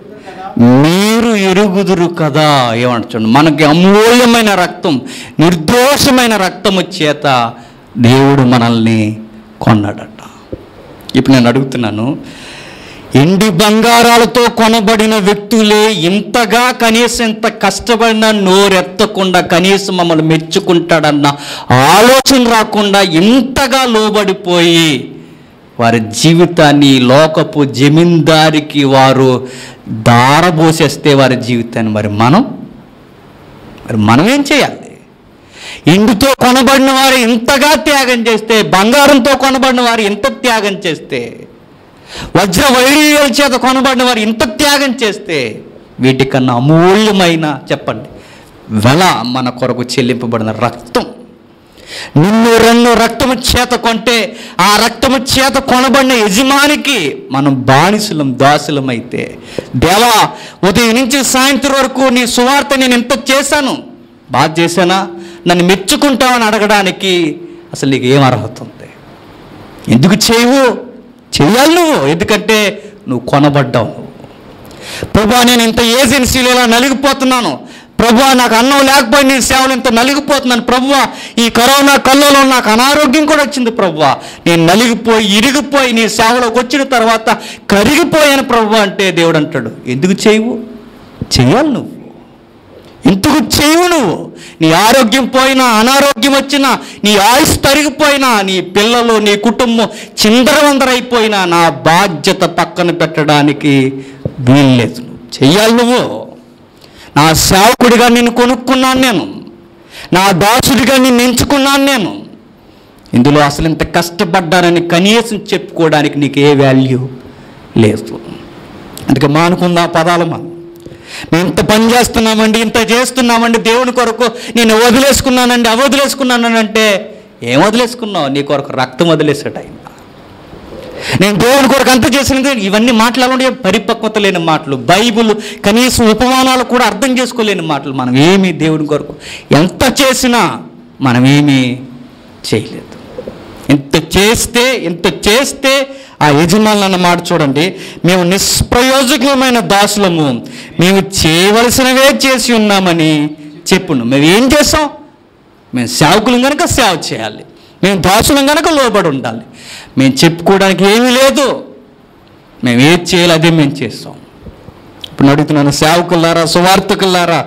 మీరు ఎరుగుదురు కదా
మీరు ఎరుగుదురు కదా ఏమంట చూడండి మనకి అమూల్యమైన రక్తం నిర్దోషమైన రక్తము చేత దేవుడు మనల్ని కొన్నాడట ఇప్పుడు నేను అడుగుతున్నాను ఎండి బంగారాలతో కొనబడిన వ్యక్తులే ఇంతగా కనీసం ఇంత కష్టపడినా నోరెత్తకుండా కనీసం మమ్మల్ని మెచ్చుకుంటాడన్న ఆలోచన రాకుండా ఇంతగా లోబడిపోయి వారి జీవితాన్ని ఈ లోకపు జమీందారికి వారు దారబోసేస్తే వారి జీవితాన్ని మరి మనం మరి మనం ఏం చేయాలి ఇందుతో కొనబడిన వారు ఇంతగా త్యాగం చేస్తే బంగారంతో కొనబడిన వారు ఇంత త్యాగం చేస్తే వజ్ర వైడూర్యాల చేత కొనబడిన వారు ఇంత త్యాగం చేస్తే వీటికన్నా అమూల్యమైన చెప్పండి వెల మన కొరకు చెల్లింపబడిన రక్తం నిన్ను రెండు రక్తము చేత కొంటే ఆ రక్తము చేత కొనబడిన యజమానికి మనం బానిసలం దాసులం అయితే దేవా ఉదయం నుంచి సాయంత్రం వరకు నీ సువార్త నేను ఇంత చేశాను బాగా చేశానా నన్ను మెచ్చుకుంటావని అడగడానికి అసలు నీకు ఏం అర్హత ఉంది ఎందుకు చేయవు చెయ్యాలి నువ్వు ఎందుకంటే నువ్వు కొనబడ్డావు నువ్వు ప్రభా నేను ఇంత ఏజెన్సీలో ఇలా నలిగిపోతున్నాను ప్రభా నాకు అన్నం లేకపోయి నీ సేవలు ఇంత నలిగిపోతున్నాను ప్రభువా ఈ కరోనా కళ్ళలో నాకు అనారోగ్యం కూడా వచ్చింది ప్రభువా నేను నలిగిపోయి ఇరిగిపోయి నీ సేవలోకి వచ్చిన తర్వాత కరిగిపోయాను ప్రభు అంటే దేవుడు అంటాడు ఎందుకు చేయవు చెయ్యాలి నువ్వు ఎందుకు చేయవు నువ్వు నీ ఆరోగ్యం పోయినా అనారోగ్యం వచ్చినా నీ ఆయుష్ తరిగిపోయినా నీ పిల్లలు నీ కుటుంబం చిందరవందరైపోయినా నా బాధ్యత పక్కన పెట్టడానికి వీల్లేదు చెయ్యాలి నువ్వు నా సేవకుడిగా నిన్ను కొనుక్కున్నాను నేను నా దాసుడిగా నిన్ను ఎంచుకున్నాను నేను ఇందులో అసలు ఇంత కష్టపడ్డానని కనీసం చెప్పుకోవడానికి నీకు ఏ వాల్యూ లేదు అందుకే మానుకుందా పదాలు మనం మేము ఇంత పని చేస్తున్నామండి ఇంత చేస్తున్నామండి దేవుని కొరకు నేను వదిలేసుకున్నానండి అవి వదిలేసుకున్నాను అంటే ఏం వదిలేసుకున్నావు నీ కొరకు రక్తం వదిలేసాడు ఆయన నేను దేవుని కొరకు అంత చేసినది ఇవన్నీ మాట్లాడాలంటే పరిపక్వత లేని మాటలు బైబిల్ కనీసం ఉపమానాలు కూడా అర్థం చేసుకోలేని మాటలు మనం ఏమీ దేవుని కొరకు ఎంత చేసినా మనం ఏమీ చేయలేదు ఇంత చేస్తే ఇంత చేస్తే ఆ యజమానులు అన్న మాట చూడండి మేము నిష్ప్రయోజకమైన దాసులము మేము చేయవలసినవే చేసి ఉన్నామని చెప్పును మేము ఏం చేసాం మేము సేవకులం కనుక సేవ చేయాలి మేము దాసులం కనుక లోబడి ఉండాలి మేము చెప్పుకోవడానికి ఏమీ లేదు మేము ఏది చేయాలి అదే మేము చేస్తాం ఇప్పుడు అడుగుతున్నాను సేవకులారా సువార్థకులారా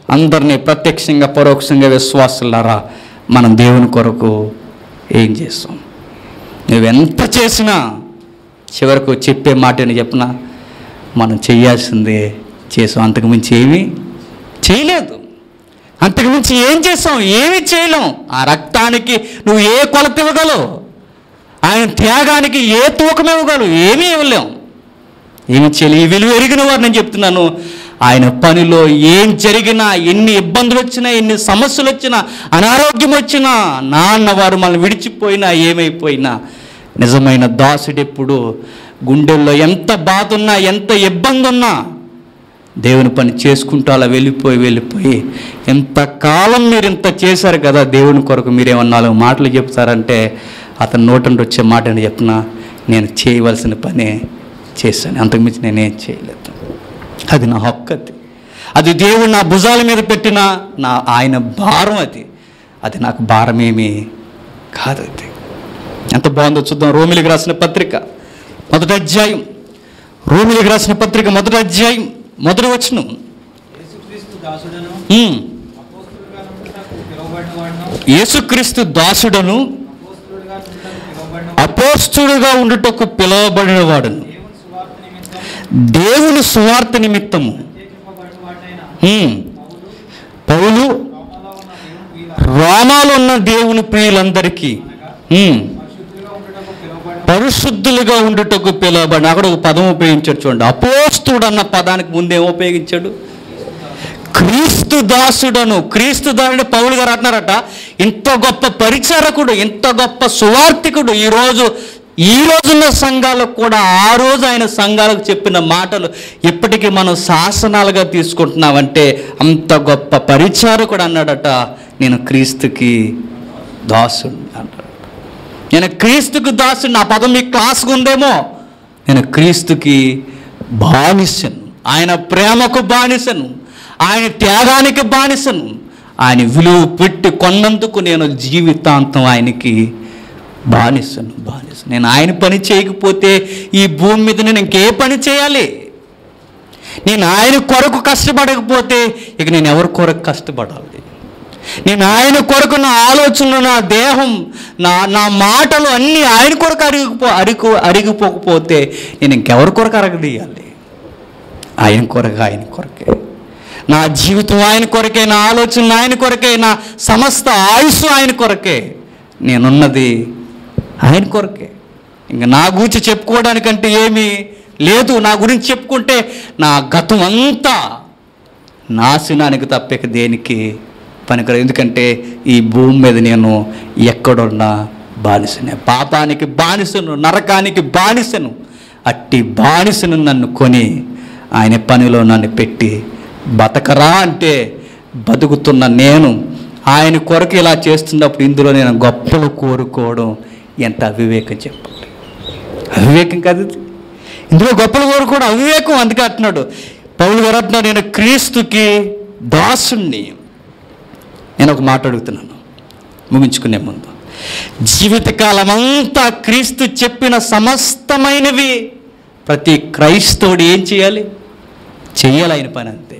అందరినీ ప్రత్యక్షంగా పరోక్షంగా విశ్వాసులారా మనం దేవుని కొరకు ఏం చేస్తాం నువ్వెంత చేసినా చివరకు చెప్పే మాట అని చెప్పిన మనం చేయాల్సిందే చేసాం అంతకుమించి ఏమీ చేయలేదు అంతకుమించి ఏం చేసాం ఏమీ చేయలేం ఆ రక్తానికి నువ్వు ఏ కొలత ఇవ్వగలవు ఆయన త్యాగానికి ఏ తూకం ఇవ్వగలవు ఏమీ ఇవ్వలేం ఏమి చేయలే ఈ విలువ ఎరిగిన వారు నేను చెప్తున్నాను ఆయన పనిలో ఏం జరిగినా ఎన్ని ఇబ్బందులు వచ్చినా ఎన్ని సమస్యలు వచ్చినా అనారోగ్యం వచ్చినా నాన్న వారు మనల్ని విడిచిపోయినా ఏమైపోయినా నిజమైన దాసుడు ఎప్పుడు గుండెల్లో ఎంత బాధ ఉన్నా ఎంత ఇబ్బంది ఉన్నా దేవుని పని చేసుకుంటూ అలా వెళ్ళిపోయి వెళ్ళిపోయి ఎంతకాలం మీరు ఇంత చేశారు కదా దేవుని కొరకు మీరేమన్నా నాలుగు మాటలు చెప్తారంటే అతని నోట నుండి వచ్చే మాట అని చెప్పిన నేను చేయవలసిన పనే చేశాను అంతకుమించి నేనేం చేయలేదు అది నా హక్కు అది అది దేవుడు నా భుజాల మీద పెట్టిన నా ఆయన భారం అది అది నాకు భారమేమీ కాదు అది ఎంత బాగుందో చూద్దాం రోమిలికి రాసిన పత్రిక మొదటి అధ్యాయం రోమిలికి రాసిన పత్రిక మొదటి అధ్యాయం మొదటి వచనం
యేసుక్రీస్తు దాసుడను
ఉమ్.
అపోస్తులుగా నుండుటకు పిలువబడిన వాడును
యేసుక్రీస్తు దాసుడను
అపోస్తులుగా నుండుటకు పిలువబడిన
అపోస్తుడుగా ఉండుటకు పిలువబడిన వాడును
దేవుని సువార్త నిమిత్తం
దేవుని సువార్త నిమిత్తము
ప్రత్యేకింపబడిన వాడైన
ఉమ్. పౌలు
రోమలో ఉన్న దేవుని ప్రియుల
రోమాలో ఉన్న దేవుని ప్రియులందరికీ ఉమ్.
పరిశుద్ధులుగా
పరిశుద్ధులుగా ఉండుటకు
ఉండుటకు పిలువబడిన
పిలువబడి అక్కడ ఒక పదం ఉపయోగించాడు చూడండి అపోస్తుడు అన్న పదానికి ముందు ఏం ఉపయోగించాడు క్రీస్తు దాసుడను క్రీస్తు దాసుడు పౌలు గారు అంటున్నారట ఇంత గొప్ప పరిచారకుడు ఇంత గొప్ప సువార్థికుడు ఈరోజు ఈ రోజున్న సంఘాలకు కూడా ఆ రోజు ఆయన సంఘాలకు చెప్పిన మాటలు ఇప్పటికీ మనం శాసనాలుగా తీసుకుంటున్నామంటే అంత గొప్ప పరిచారకుడు అన్నాడట నేను క్రీస్తుకి దాసుడు అంటాడు నేను క్రీస్తుకు దాసుని నా పదం మీ క్లాస్కు ఉందేమో నేను క్రీస్తుకి బానిసను ఆయన ప్రేమకు బానిసను ఆయన త్యాగానికి బానిసను ఆయన విలువ పెట్టి కొన్నందుకు నేను జీవితాంతం ఆయనకి బానిసను బానిసను నేను ఆయన పని చేయకపోతే ఈ భూమి మీద నేను ఇంకే పని చేయాలి నేను ఆయన కొరకు కష్టపడకపోతే ఇక నేను ఎవరి కొరకు కష్టపడాలి నేను ఆయన కొరకు నా ఆలోచనలు నా దేహం నా నా మాటలు అన్నీ ఆయన కొరకు అరిగిపో అరిగి అరిగిపోకపోతే నేను ఇంకెవరి కొరకు అరగదీయాలి ఆయన కొరకు ఆయన కొరకే నా జీవితం ఆయన కొరకే నా ఆలోచన ఆయన కొరకే నా సమస్త ఆయుస్సు ఆయన కొరకే నేనున్నది ఆయన కొరకే ఇంకా నా గురించి చెప్పుకోవడానికంటే ఏమీ లేదు నా గురించి చెప్పుకుంటే నా గతం అంతా నాశనానికి తప్పిక దేనికి పనికిరాదు ఎందుకంటే ఈ భూమి మీద నేను ఎక్కడున్నా బానిసనే పాపానికి బానిసను నరకానికి బానిసను అట్టి బానిసను నన్ను కొని ఆయన పనిలో నన్ను పెట్టి బతకరా అంటే బతుకుతున్న నేను ఆయన కొరకు ఇలా చేస్తున్నప్పుడు ఇందులో నేను గొప్పలు కోరుకోవడం ఎంత అవివేకం చెప్పండి అవివేకం కాదు ఇది. ఇందులో గొప్పలు కోరుకోవడం అవివేకం అందుకే అంటున్నాడు పౌలు గారు అంటున్నాడు నేను క్రీస్తుకి దాసుణ్ణి నేను ఒక మాట అడుగుతున్నాను ముగించుకునే ముందు జీవితకాలం అంతా క్రీస్తు చెప్పిన సమస్తమైనవి ప్రతి క్రైస్తవుడు ఏం చేయాలి చెయ్యాలి ఆయన పని అంతే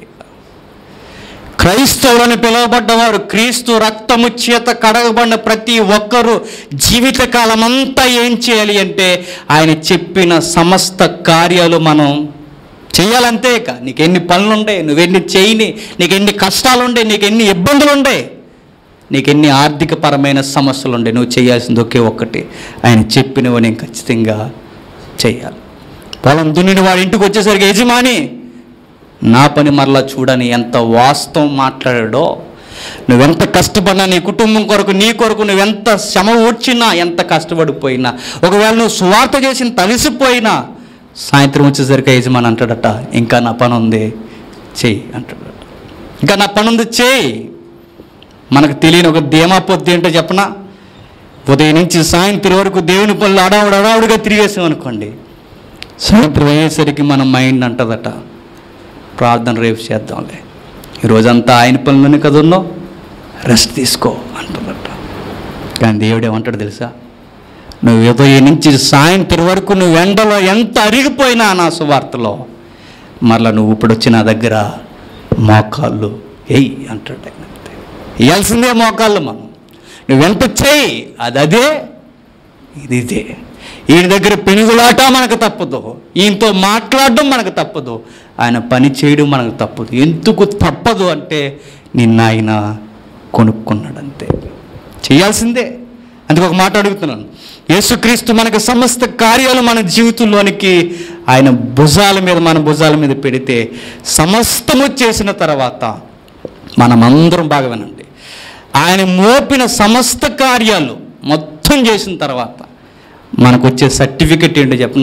క్రైస్తవులని పిలువబడ్డవారు క్రీస్తు రక్తము చేత కడగబడిన ప్రతి ఒక్కరూ జీవితకాలం అంతా ఏం చేయాలి అంటే ఆయన చెప్పిన సమస్త కార్యాలు మనం చేయాలంతే ఇక నీకు ఎన్ని పనులు ఉండే నువ్వెన్ని చేయని నీకు ఎన్ని కష్టాలు ఉండే నీకు ఎన్ని ఇబ్బందులు ఉండే నీకు ఎన్ని ఆర్థికపరమైన సమస్యలు ఉండే నువ్వు చేయాల్సింది ఒకే ఒక్కటి ఆయన చెప్పినవి నేను ఖచ్చితంగా చేయాలి పొలం దున్నిన వాడి ఇంటికి వచ్చేసరికి యజమాని నా పని మరలా చూడని ఎంత వాస్తవం మాట్లాడాడో నువ్వెంత కష్టపడినా నీ కుటుంబం కొరకు నీ కొరకు నువ్వెంత శ్రమ వచ్చినా ఎంత కష్టపడిపోయినా ఒకవేళ నువ్వు సువార్త చేసిన తలిసిపోయినా సాయంత్రం వచ్చేసరికి యజమాని అంటాడట ఇంకా నా పని ఉంది చెయ్యి అంటాడట ఇంకా నా పని ఉంది చేయి మనకు తెలియని ఒక ధీమా పొద్దు ఏంటో చెప్పనా ఉదయం నుంచి సాయంత్రం వరకు దేవుని పనులు అడావుడు అడావుడిగా తిరిగేసాం అనుకోండి సాయంత్రం అయ్యేసరికి మన మైండ్ అంటదట ప్రార్థన రేపు చేద్దాంలే ఈ రోజంతా ఆయన పనులని కదా ఉన్నావు రెస్ట్ తీసుకో అంటున్నట్ట కానీ దేవుడు ఏమంటాడు తెలుసా నువ్వు ఉదయం నుంచి సాయంత్రం వరకు నువ్వు ఎండలో ఎంత అరిగిపోయినా నా సువార్తలో మరలా నువ్వు ఇప్పుడు వచ్చి నా దగ్గర మోకాళ్ళు ఎయ్ అంటాడు ఆయన అంతే వేయాల్సిందే మోకాళ్ళు మనం నువ్వెంత చేయి అది అదే ఇది ఇదే ఈయన దగ్గర పెనుగులాట మనకు తప్పదు ఈయనతో మాట్లాడడం మనకు తప్పదు ఆయన పని చేయడం మనకు తప్పదు ఎందుకు తప్పదు అంటే నిన్న ఆయన కొనుక్కున్నాడు అంతే చేయాల్సిందే అందుకు ఒక మాట అడుగుతున్నాను యేసుక్రీస్తు మనకు సమస్త కార్యాలు మన జీవితంలోనికి ఆయన భుజాల మీద మన భుజాల మీద పెడితే సమస్తము చేసిన తర్వాత మనమందరం బాగా వినండి ఆయన మోపిన సమస్త కార్యాలు మొత్తం చేసిన తర్వాత మనకు వచ్చే సర్టిఫికెట్ ఏంటో చెప్పిన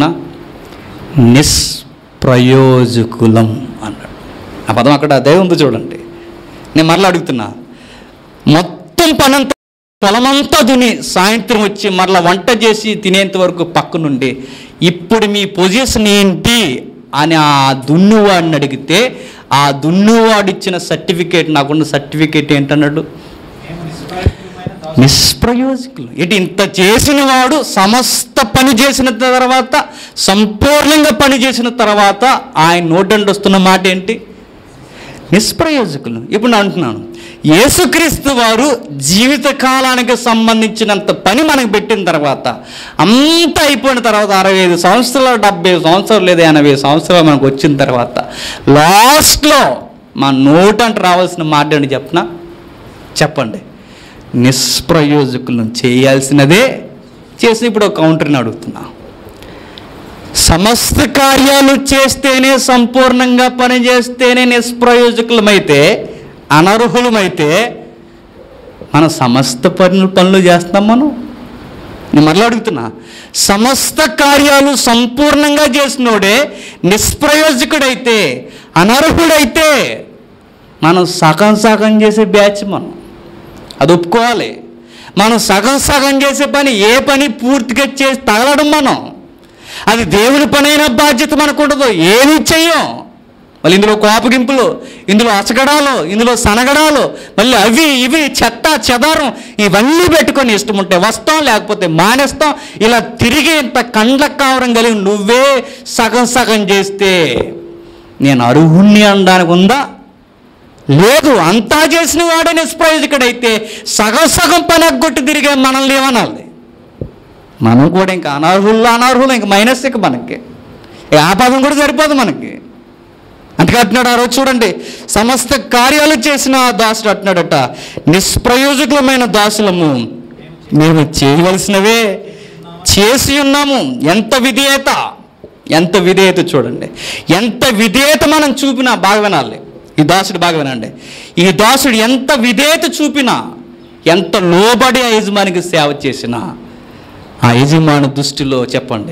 నిష్ప్రయోజకులం అన్నాడు ఆ పదం అక్కడ అదే ఉంది చూడండి నేను మరలా అడుగుతున్నా మొత్తం పనంతా పొలమంతా దుని సాయంత్రం వచ్చి మరలా వంట చేసి తినేంత వరకు పక్క నుండి ఇప్పుడు మీ పొజిషన్ ఏంటి అని ఆ దున్నువాడిని అడిగితే ఆ దున్నువాడు ఇచ్చిన సర్టిఫికేట్ నాకున్న సర్టిఫికేట్ ఏంటన్నాడు
మేము నిష్ప్రయోజకులమైన దాసులం.
నిష్ప్రయోజకులు ఇటు ఇంత చేసిన వాడు సమస్త పని చేసిన తర్వాత సంపూర్ణంగా పని చేసిన తర్వాత ఆయన నోటండి వస్తున్న మాట ఏంటి నిష్ప్రయోజకులు ఇప్పుడు నేను అంటున్నాను యేసుక్రీస్తు వారు జీవిత కాలానికి సంబంధించినంత పని మనకు పెట్టిన తర్వాత అంతా అయిపోయిన తర్వాత అరవై ఐదు సంవత్సరాలు డెబ్బై సంవత్సరాలు లేదా ఎనభై సంవత్సరాలు మనకు వచ్చిన తర్వాత లాస్ట్లో మా నోటంట రావాల్సిన మాట ఏంటి చెప్పనా చెప్పండి నిష్ప్రయోజకులను చేయాల్సినదే చేసి ఇప్పుడు ఒక కౌంటర్ని అడుగుతున్నా సమస్త కార్యాలు చేస్తేనే సంపూర్ణంగా పని చేస్తేనే నిష్ప్రయోజకులమైతే అనర్హులమైతే మనం సమస్త పనులు పనులు చేస్తాం మనం నేను మరలా అడుగుతున్నా సమస్త కార్యాలు సంపూర్ణంగా చేసినోడే నిష్ప్రయోజకుడైతే అనర్హుడైతే మనం సగం సగం చేసే బ్యాచ్ మనం అది ఒప్పుకోవాలి మనం సగం సగం చేసే పని ఏ పని పూర్తిగా చేసి తగలడం మనం అది దేవుని పనైన బాధ్యత మనకు ఉండదు ఏమి చెయ్యం మళ్ళీ ఇందులో కోపగింపులు ఇందులో అసగడాలు ఇందులో సనగడాలు మళ్ళీ అవి ఇవి చెత్త చెదారం ఇవన్నీ పెట్టుకొని ఇష్టం ఉంటే వస్తాం లేకపోతే మానేస్తాం ఇలా తిరిగి ఇంత కండ్ల కావడం కలిగి నువ్వే సగం సగం చేస్తే నేను అర్హుణ్ణి అనడానికి ఉందా లేదు అంతా చేసిన వాడే నిష్ప్రయోజకుడైతే సగం సగం పని అగ్గొట్టి తిరిగే మనల్ని ఏమనాలి మనం కూడా ఇంకా అనర్హుల్లో అనర్హులు ఇంకా మైనస్ ఇక మనకి ఇక ఆ పదం కూడా సరిపోదు మనకి అందుకే అంటున్నాడు ఆ రోజు చూడండి సమస్త కార్యాలు చేసిన ఆ దాసుడు అంటున్నాడట నిష్ప్రయోజకులమైన దాసులము మేము చేయవలసినవే చేసి ఉన్నాము ఎంత విధేయత ఎంత విధేయత చూడండి ఎంత విధేయత మనం చూపినా బాగా వినాలి ఈ దాసుడు బాగా వినండి ఈ దాసుడు ఎంత విధేయత చూపినా ఎంత లోబడి ఆ యజమానికి సేవ చేసినా ఆ యజమాని దృష్టిలో చెప్పండి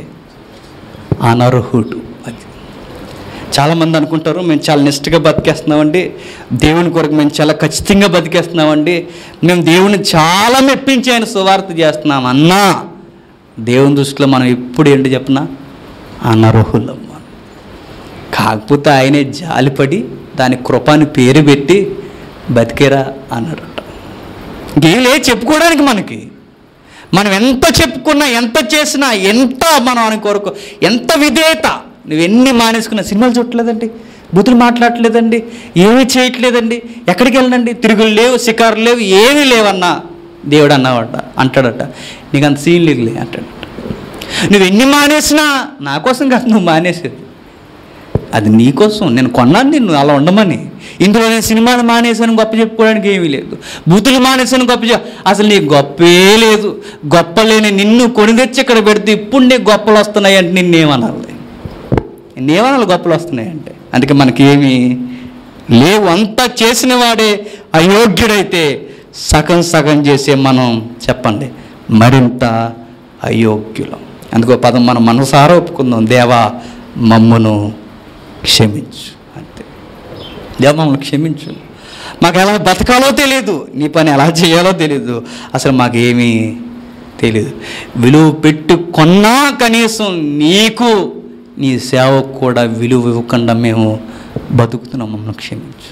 అనర్హుడు అది చాలామంది అనుకుంటారు మేము చాలా నిష్ఠగా బతికేస్తున్నామండి దేవుని కొరకు మేము చాలా ఖచ్చితంగా బతికేస్తున్నామండి మేము దేవుని చాలా మెప్పించి ఆయన సువార్త చేస్తున్నాం అన్నా దేవుని దృష్టిలో మనం ఎప్పుడు ఏంటి చెప్పిన అనర్హులం మనం. కాకపోతే ఆయనే జాలిపడి దాని కృపాని పేరు పెట్టి బతికేరా అన్నాడట ఇంకేం లేదు చెప్పుకోవడానికి మనకి మనం ఎంత చెప్పుకున్నా ఎంత చేసినా ఎంత మనం అని కొరకు ఎంత విధేయత నువ్వు ఎన్ని మానేసుకున్నా సినిమాలు చూడట్లేదండి బుద్ధులు మాట్లాడట్లేదండి ఏమీ చేయట్లేదండి ఎక్కడికి వెళ్ళండి తిరుగులు లేవు షికారులు లేవు ఏమీ లేవన్నా దేవుడు అన్నవాట అంటాడట నీకు అంత సీన్ లేదులే అంటాడట నువ్వు ఎన్ని మానేసినా నా కోసం కాదు నువ్వు మానేసేది అది నీకోసం నేను కొన్నాను నిన్ను అలా ఉండమని ఇందులో నేను సినిమాలు మానేశాను గొప్ప చెప్పుకోవడానికి ఏమీ లేదు బూతులు మానేశాను గొప్ప చెప్ అసలు నీ గొప్పే లేదు గొప్ప లేని నిన్ను కొని తెచ్చి ఇక్కడ పెడితే ఇప్పుడు నీకు గొప్పలు వస్తున్నాయి అంటే నిన్నేమనాలి నిన్నేమనాలి గొప్పలు వస్తున్నాయి అంటే అందుకే మనకి ఏమీ లేవు అంతా చేసిన వాడే అయోగ్యుడైతే సగం సగం చేసే మనం చెప్పండి మరింత అయోగ్యులం అందుకో పదం మనం మనసారా ఒప్పుకుందాం దేవా మమ్మును క్షమించు అంతే దేవ మమ్మల్ని క్షమించు మాకు ఎలా బతకాలో తెలియదు నీ పని ఎలా చేయాలో తెలియదు అసలు మాకేమీ తెలియదు విలువ పెట్టి కొన్నా కనీసం నీకు నీ సేవకు కూడా విలువ ఇవ్వకుండా మేము బతుకుతున్నాం మమ్మల్ని క్షమించు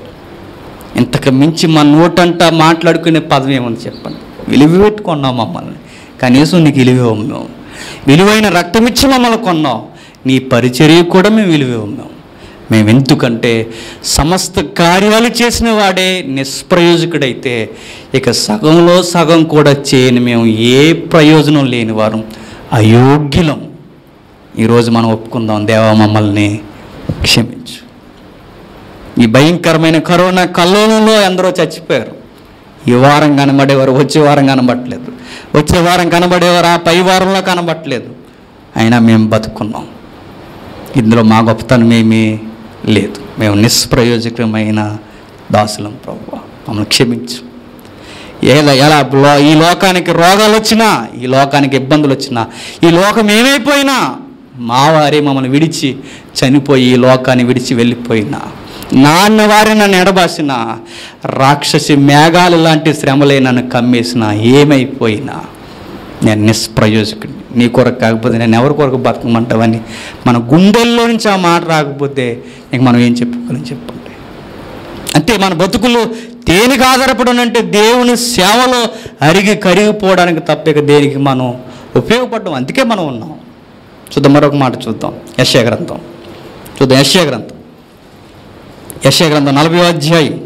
ఇంతకు మించి మా నోటంట మాట్లాడుకునే పదం ఏమని చెప్పండి విలువ పెట్టుకున్నాం మమ్మల్ని కనీసం నీకు విలువ ఇవ్వము మేము విలువైన రక్తం ఇచ్చి మమ్మల్ని కొన్నాం నీ పరిచర్య కూడా మేము విలువ ఇవ్వము మేము మేము ఎందుకంటే సమస్త కార్యాలు చేసిన వాడే నిష్ప్రయోజకుడైతే ఇక సగంలో సగం కూడా చేయని మేము ఏ ప్రయోజనం లేని వారం అయోగ్యులం ఈరోజు మనం ఒప్పుకుందాం దేవా మమ్మల్ని క్షమించు ఈ భయంకరమైన కరోనా కల్లోలంలో ఎందరో చచ్చిపోయారు ఈ వారం కనబడేవారు వచ్చే వారం కనబడట్లేదు వచ్చే వారం కనబడేవారు ఆ పై వారంలో కనబడట్లేదు అయినా మేము బతుకున్నాం ఇందులో మా గొప్పతనం ఏమీ లేదు మేము నిష్ప్రయోజకమైన దాసులం ప్రభు మమ్మల్ని క్షమించు ఎలా ఎలా లో- ఈ లోకానికి రోగాలు వచ్చినా ఈ లోకానికి ఇబ్బందులు వచ్చినా ఈ లోకం ఏమైపోయినా మా వారే మమ్మల్ని విడిచి చనిపోయి ఈ లోకాన్ని విడిచి వెళ్ళిపోయినా నాన్న వారే నన్ను ఎడబాసిన రాక్షసి మేఘాలు లాంటి శ్రమలే నన్ను కమ్మేసిన ఏమైపోయినా నేను నిష్ప్రయోజకుడిని నీ కొరకు కాకపోతే నేను ఎవరి కొరకు బతకమంటావని మన గుండెల్లో నుంచి ఆ మాట రాకపోతే ఇంక మనం ఏం చెప్పుకోవాలని చెప్పండి అంటే మన బతుకులు దేనికి ఆధారపడి అంటే దేవుని సేవలో అరిగి కరిగిపోవడానికి తప్ప ఇక దేనికి మనం ఉపయోగపడడం అందుకే మనం ఉన్నాం చూద్దాం మరొక మాట చూద్దాం యశ్య గ్రంథం చూద్దాం యశ్య గ్రంథం యశ్య గ్రంథం నలభై అధ్యాయం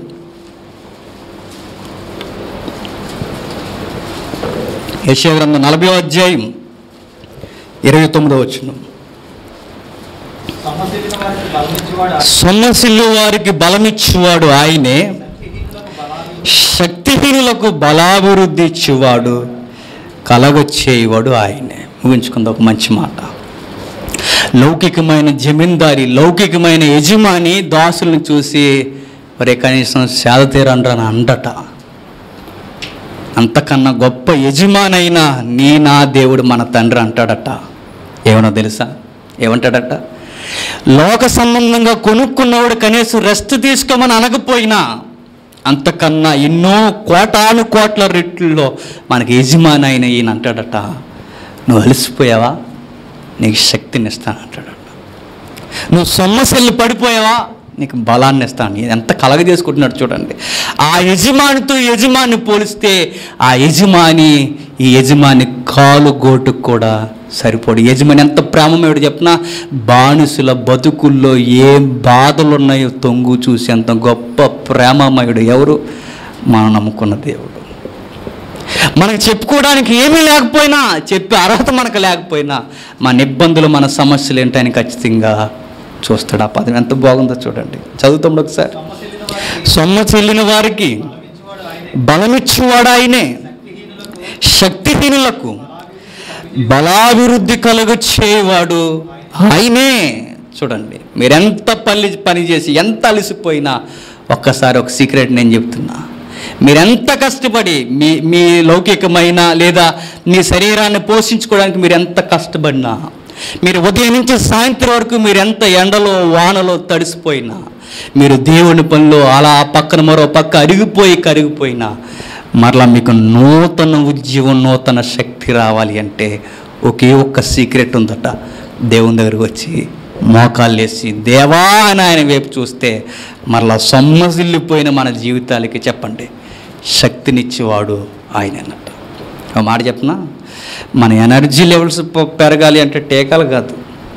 యశ్య గ్రంథం నలభై అధ్యాయం ఇరవై తొమ్మిదో వచ్చిన
సమస్యలను వారికి బలమిచ్చేవాడు
సొమ్మసిల్లు వారికి బలమిచ్చువాడు ఆయనే
శక్తిహీనులకు బలాన్ని
శక్తిహీనులకు బలాభివృద్ధి ఇచ్చేవాడు కలగొచ్చేవాడు ఆయనే ముగించుకుంది ఒక మంచి మాట లౌకికమైన జమీందారి లౌకికమైన యజమాని దాసులను చూసి ఒరే కనీసం సేద తీరండ్రా అని అండట అంతకన్నా గొప్ప యజమానైనా నీ నా దేవుడు మన తండ్రి అంటాడట ఏమన్నా తెలుసా ఏమంటాడట లోక సంబంధంగా కొనుక్కున్నవాడు కనీసం రెస్ట్ తీసుకోమని అనకపోయినా అంతకన్నా ఎన్నో కోటాను కోట్ల రెట్లలో మనకి యజమాని అయిన ఈయన అంటాడట నువ్వు అలసిపోయావా నీకు శక్తిని ఇస్తానంటాడట నువ్వు సొమ్మసెల్లు పడిపోయావా నీకు బలాన్ని ఇస్తాను ఎంత కలగ చేసుకుంటున్నాడు చూడండి ఆ యజమానితో యజమాని పోలిస్తే ఆ యజమాని ఈ యజమాని కాలు గోటుకు కూడా సరిపోడు యజమాని ఎంత ప్రేమమేడు చెప్పినా బానిసుల బతుకుల్లో ఏ బాధలు ఉన్నాయో తొంగు చూసి ఎంత గొప్ప ప్రేమమయుడు ఎవరు మనం నమ్ముకున్న దేవుడు మనకు చెప్పుకోవడానికి ఏమీ లేకపోయినా చెప్పే అర్హత మనకు లేకపోయినా మన ఇబ్బందులు మన సమస్యలు ఏంటని ఖచ్చితంగా చూస్తాడు ఆ పదం ఎంత బాగుందో చూడండి చదువుతాం ఒకసారి సొమ్మ చెల్లిన వారికి బలమిచ్చువాడు ఆయనే శక్తిహీనులకు బలాభివృద్ధి కలుగు చేయవాడు ఆయనే చూడండి మీరెంత పని పని చేసి ఎంత అలసిపోయినా ఒక్కసారి ఒక సీక్రెట్ నేను చెప్తున్నా మీరెంత కష్టపడి మీ మీ లౌకికమైన లేదా మీ శరీరాన్ని పోషించుకోవడానికి మీరు ఎంత కష్టపడినా మీరు ఉదయం నుంచి సాయంత్రం వరకు మీరు ఎంత ఎండలో వానలో తడిసిపోయినా మీరు దేవుని పనిలో అలా పక్కన మరో పక్క అరిగిపోయి కరిగిపోయినా మరలా మీకు నూతన ఉద్యోగం నూతన శక్తి రావాలి అంటే ఒకే ఒక్క సీక్రెట్ ఉందట దేవుని దగ్గరకు వచ్చి మోకాళ్ళు వేసి దేవా అని ఆయన వైపు చూస్తే మరలా సొమ్మసిల్లిపోయిన మన జీవితాలకి చెప్పండి శక్తినిచ్చేవాడు ఆయన అన్నట్టు ఒక మాట చెప్పనా మన ఎనర్జీ లెవెల్స్ పె- పెరగాలి అంటే టీకాలు కాదు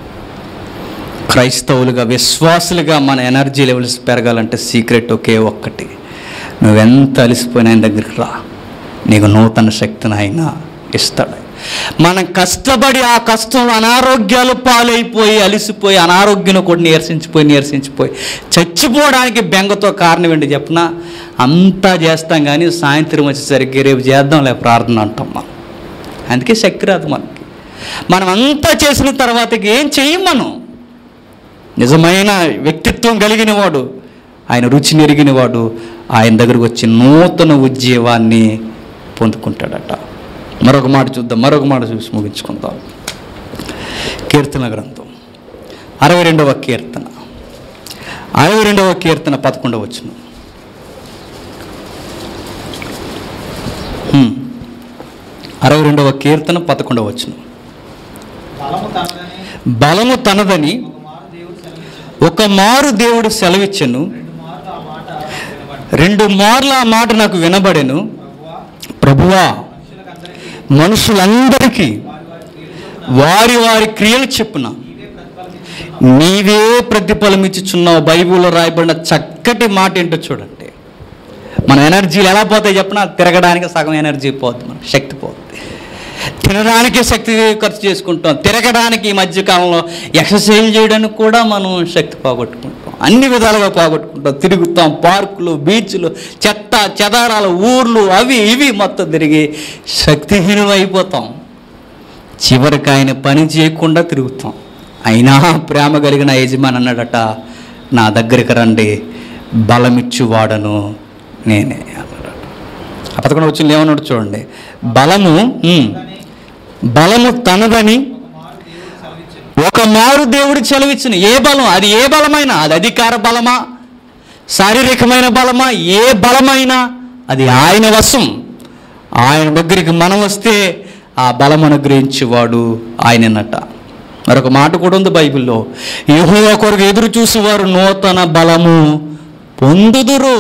క్రైస్తవులుగా విశ్వాసులుగా మన ఎనర్జీ లెవెల్స్ పెరగాలంటే సీక్రెట్ ఒకే ఒక్కటి నువ్వెంత అలిసిపోయిన ఆయన దగ్గరికి రా నీకు నూతన శక్తిని ఆయన ఇస్తాడు మనం కష్టపడి ఆ కష్టంలో అనారోగ్యాలు పాలైపోయి అలిసిపోయి అనారోగ్యం కూడా నీరసించిపోయి నీరసించిపోయి చచ్చిపోవడానికి బెంగతో కారణం ఏంటి చెప్పిన అంతా చేస్తాం కానీ సాయంత్రం వచ్చేసరికి రేపు చేద్దాంలే ప్రార్థన అంటాం మనం అందుకే శక్తి రాదు మనకి మనం అంతా చేసిన తర్వాతకి ఏం చెయ్యం మనం నిజమైన వ్యక్తిత్వం కలిగిన వాడు ఆయన రుచి నెరిగిన వాడు ఆయన దగ్గరకు వచ్చి నూతన ఉద్యోగాన్ని పొందుకుంటాడట మరొక మాట చూద్దాం మరొక మాట చూసి ముగించుకుందాం కీర్తన గ్రంథం అరవై రెండవ కీర్తన అరవై రెండవ కీర్తన పదకొండవ వచ్చిన అరవై రెండవ కీర్తన పదకొండవ వచ్చిన
బలము తనదని
బలము తనదని
ఒక మారు దేవుడు
ఒక మారు దేవుడు
సెలవిచ్చాడు
సెలవిచ్చను
రెండు మార్లు
రెండు మార్లు
ఆ మాట వినబడి
ఆ మాట నాకు వినబడెను
ప్రభువా
ప్రభువా
మనుషులకందరికీ
మనుషులందరికీ వారి వారి క్రియలు చెప్పున నీవే ప్రతిఫలం ఇచ్చుచున్నావు బైబిల్లో రాయబడిన చక్కటి మాట ఏంటో చూడండి మన ఎనర్జీలు ఎలా పోతాయి చెప్పినా తిరగడానికి సగం ఎనర్జీ పోతుంది మన శక్తి పోతుంది తినడానికి శక్తి ఖర్చు చేసుకుంటాం తిరగడానికి ఈ మధ్యకాలంలో ఎక్సర్సైజ్ చేయడానికి కూడా మనం శక్తి పోగొట్టుకుంటాం అన్ని విధాలుగా పోగొట్టుకుంటాం తిరుగుతాం పార్కులు బీచ్లు చెత్త చెదారాలు ఊర్లు అవి ఇవి మొత్తం తిరిగి శక్తిహీనం అయిపోతాం చివరికి ఆయన పని చేయకుండా తిరుగుతాం అయినా ప్రేమ కలిగిన యజమాని అన్నాడట నా దగ్గరికి రండి బలమిచ్చువాడను నేనే అన్నాడట ఆ పదకొండు వచ్చిన ఏమన్నాడు చూడండి బలము ఉమ్, బలము తనదని ఒక మారు దేవుడు చెలవిచ్చిన ఏ బలం అది ఏ బలమైనా అది అధికార బలమా శారీరకమైన బలమా ఏ బలమైనా అది ఆయన వశం ఆయన దగ్గరికి మనం వస్తే ఆ బలం అనుగ్రహించేవాడు ఆయనన్నట మరొక మాట కూడా ఉంది బైబిల్లో యెహోవా కొరకు ఎదురు చూసేవారు నూతన బలము పొందుదురు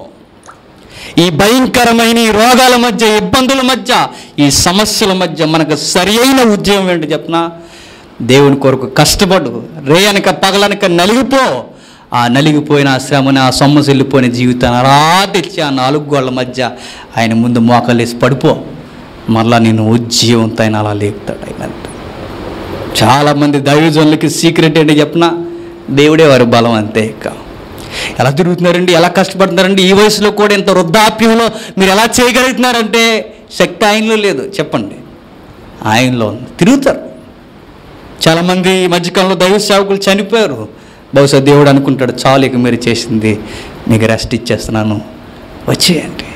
ఈ భయంకరమైన ఈ రోగాల మధ్య ఇబ్బందుల మధ్య ఈ సమస్యల మధ్య మనకు సరి అయిన ఉద్యమం ఏంటి చెప్పనా దేవుని కొరకు కష్టపడు రేయనక పగలనక నలిగిపో ఆ నలిగిపోయిన ఆ శ్రమని ఆ సొమ్మసిల్లిపోయిన జీవితాన్ని అలా తెచ్చి ఆ నాలుగు గోళ్ళ మధ్య ఆయన ముందు మోకలేసి పడిపో మరలా నేను ఉజ్జీవంతో ఆయన అలా లేపుతాడు ఆయన అంటే చాలామంది దైవజనులకి సీక్రెట్ ఏంటి చెప్పనా దేవుడే వారి బలం అంతే ఇక ఎలా తిరుగుతున్నారండి ఎలా కష్టపడుతున్నారండి ఈ వయసులో కూడా ఇంత వృద్ధాప్యంలో మీరు ఎలా చేయగలుగుతున్నారంటే శక్తి ఆయనలో లేదు చెప్పండి ఆయనలో ఉంది తిరుగుతారు చాలామంది ఈ మధ్యకాలంలో దైవ సేవకులు చనిపోయారు బహుశా దేవుడు అనుకుంటాడు చాలు ఇక మీరు చేసింది మీకు రెస్ట్ ఇచ్చేస్తున్నాను వచ్చేయండి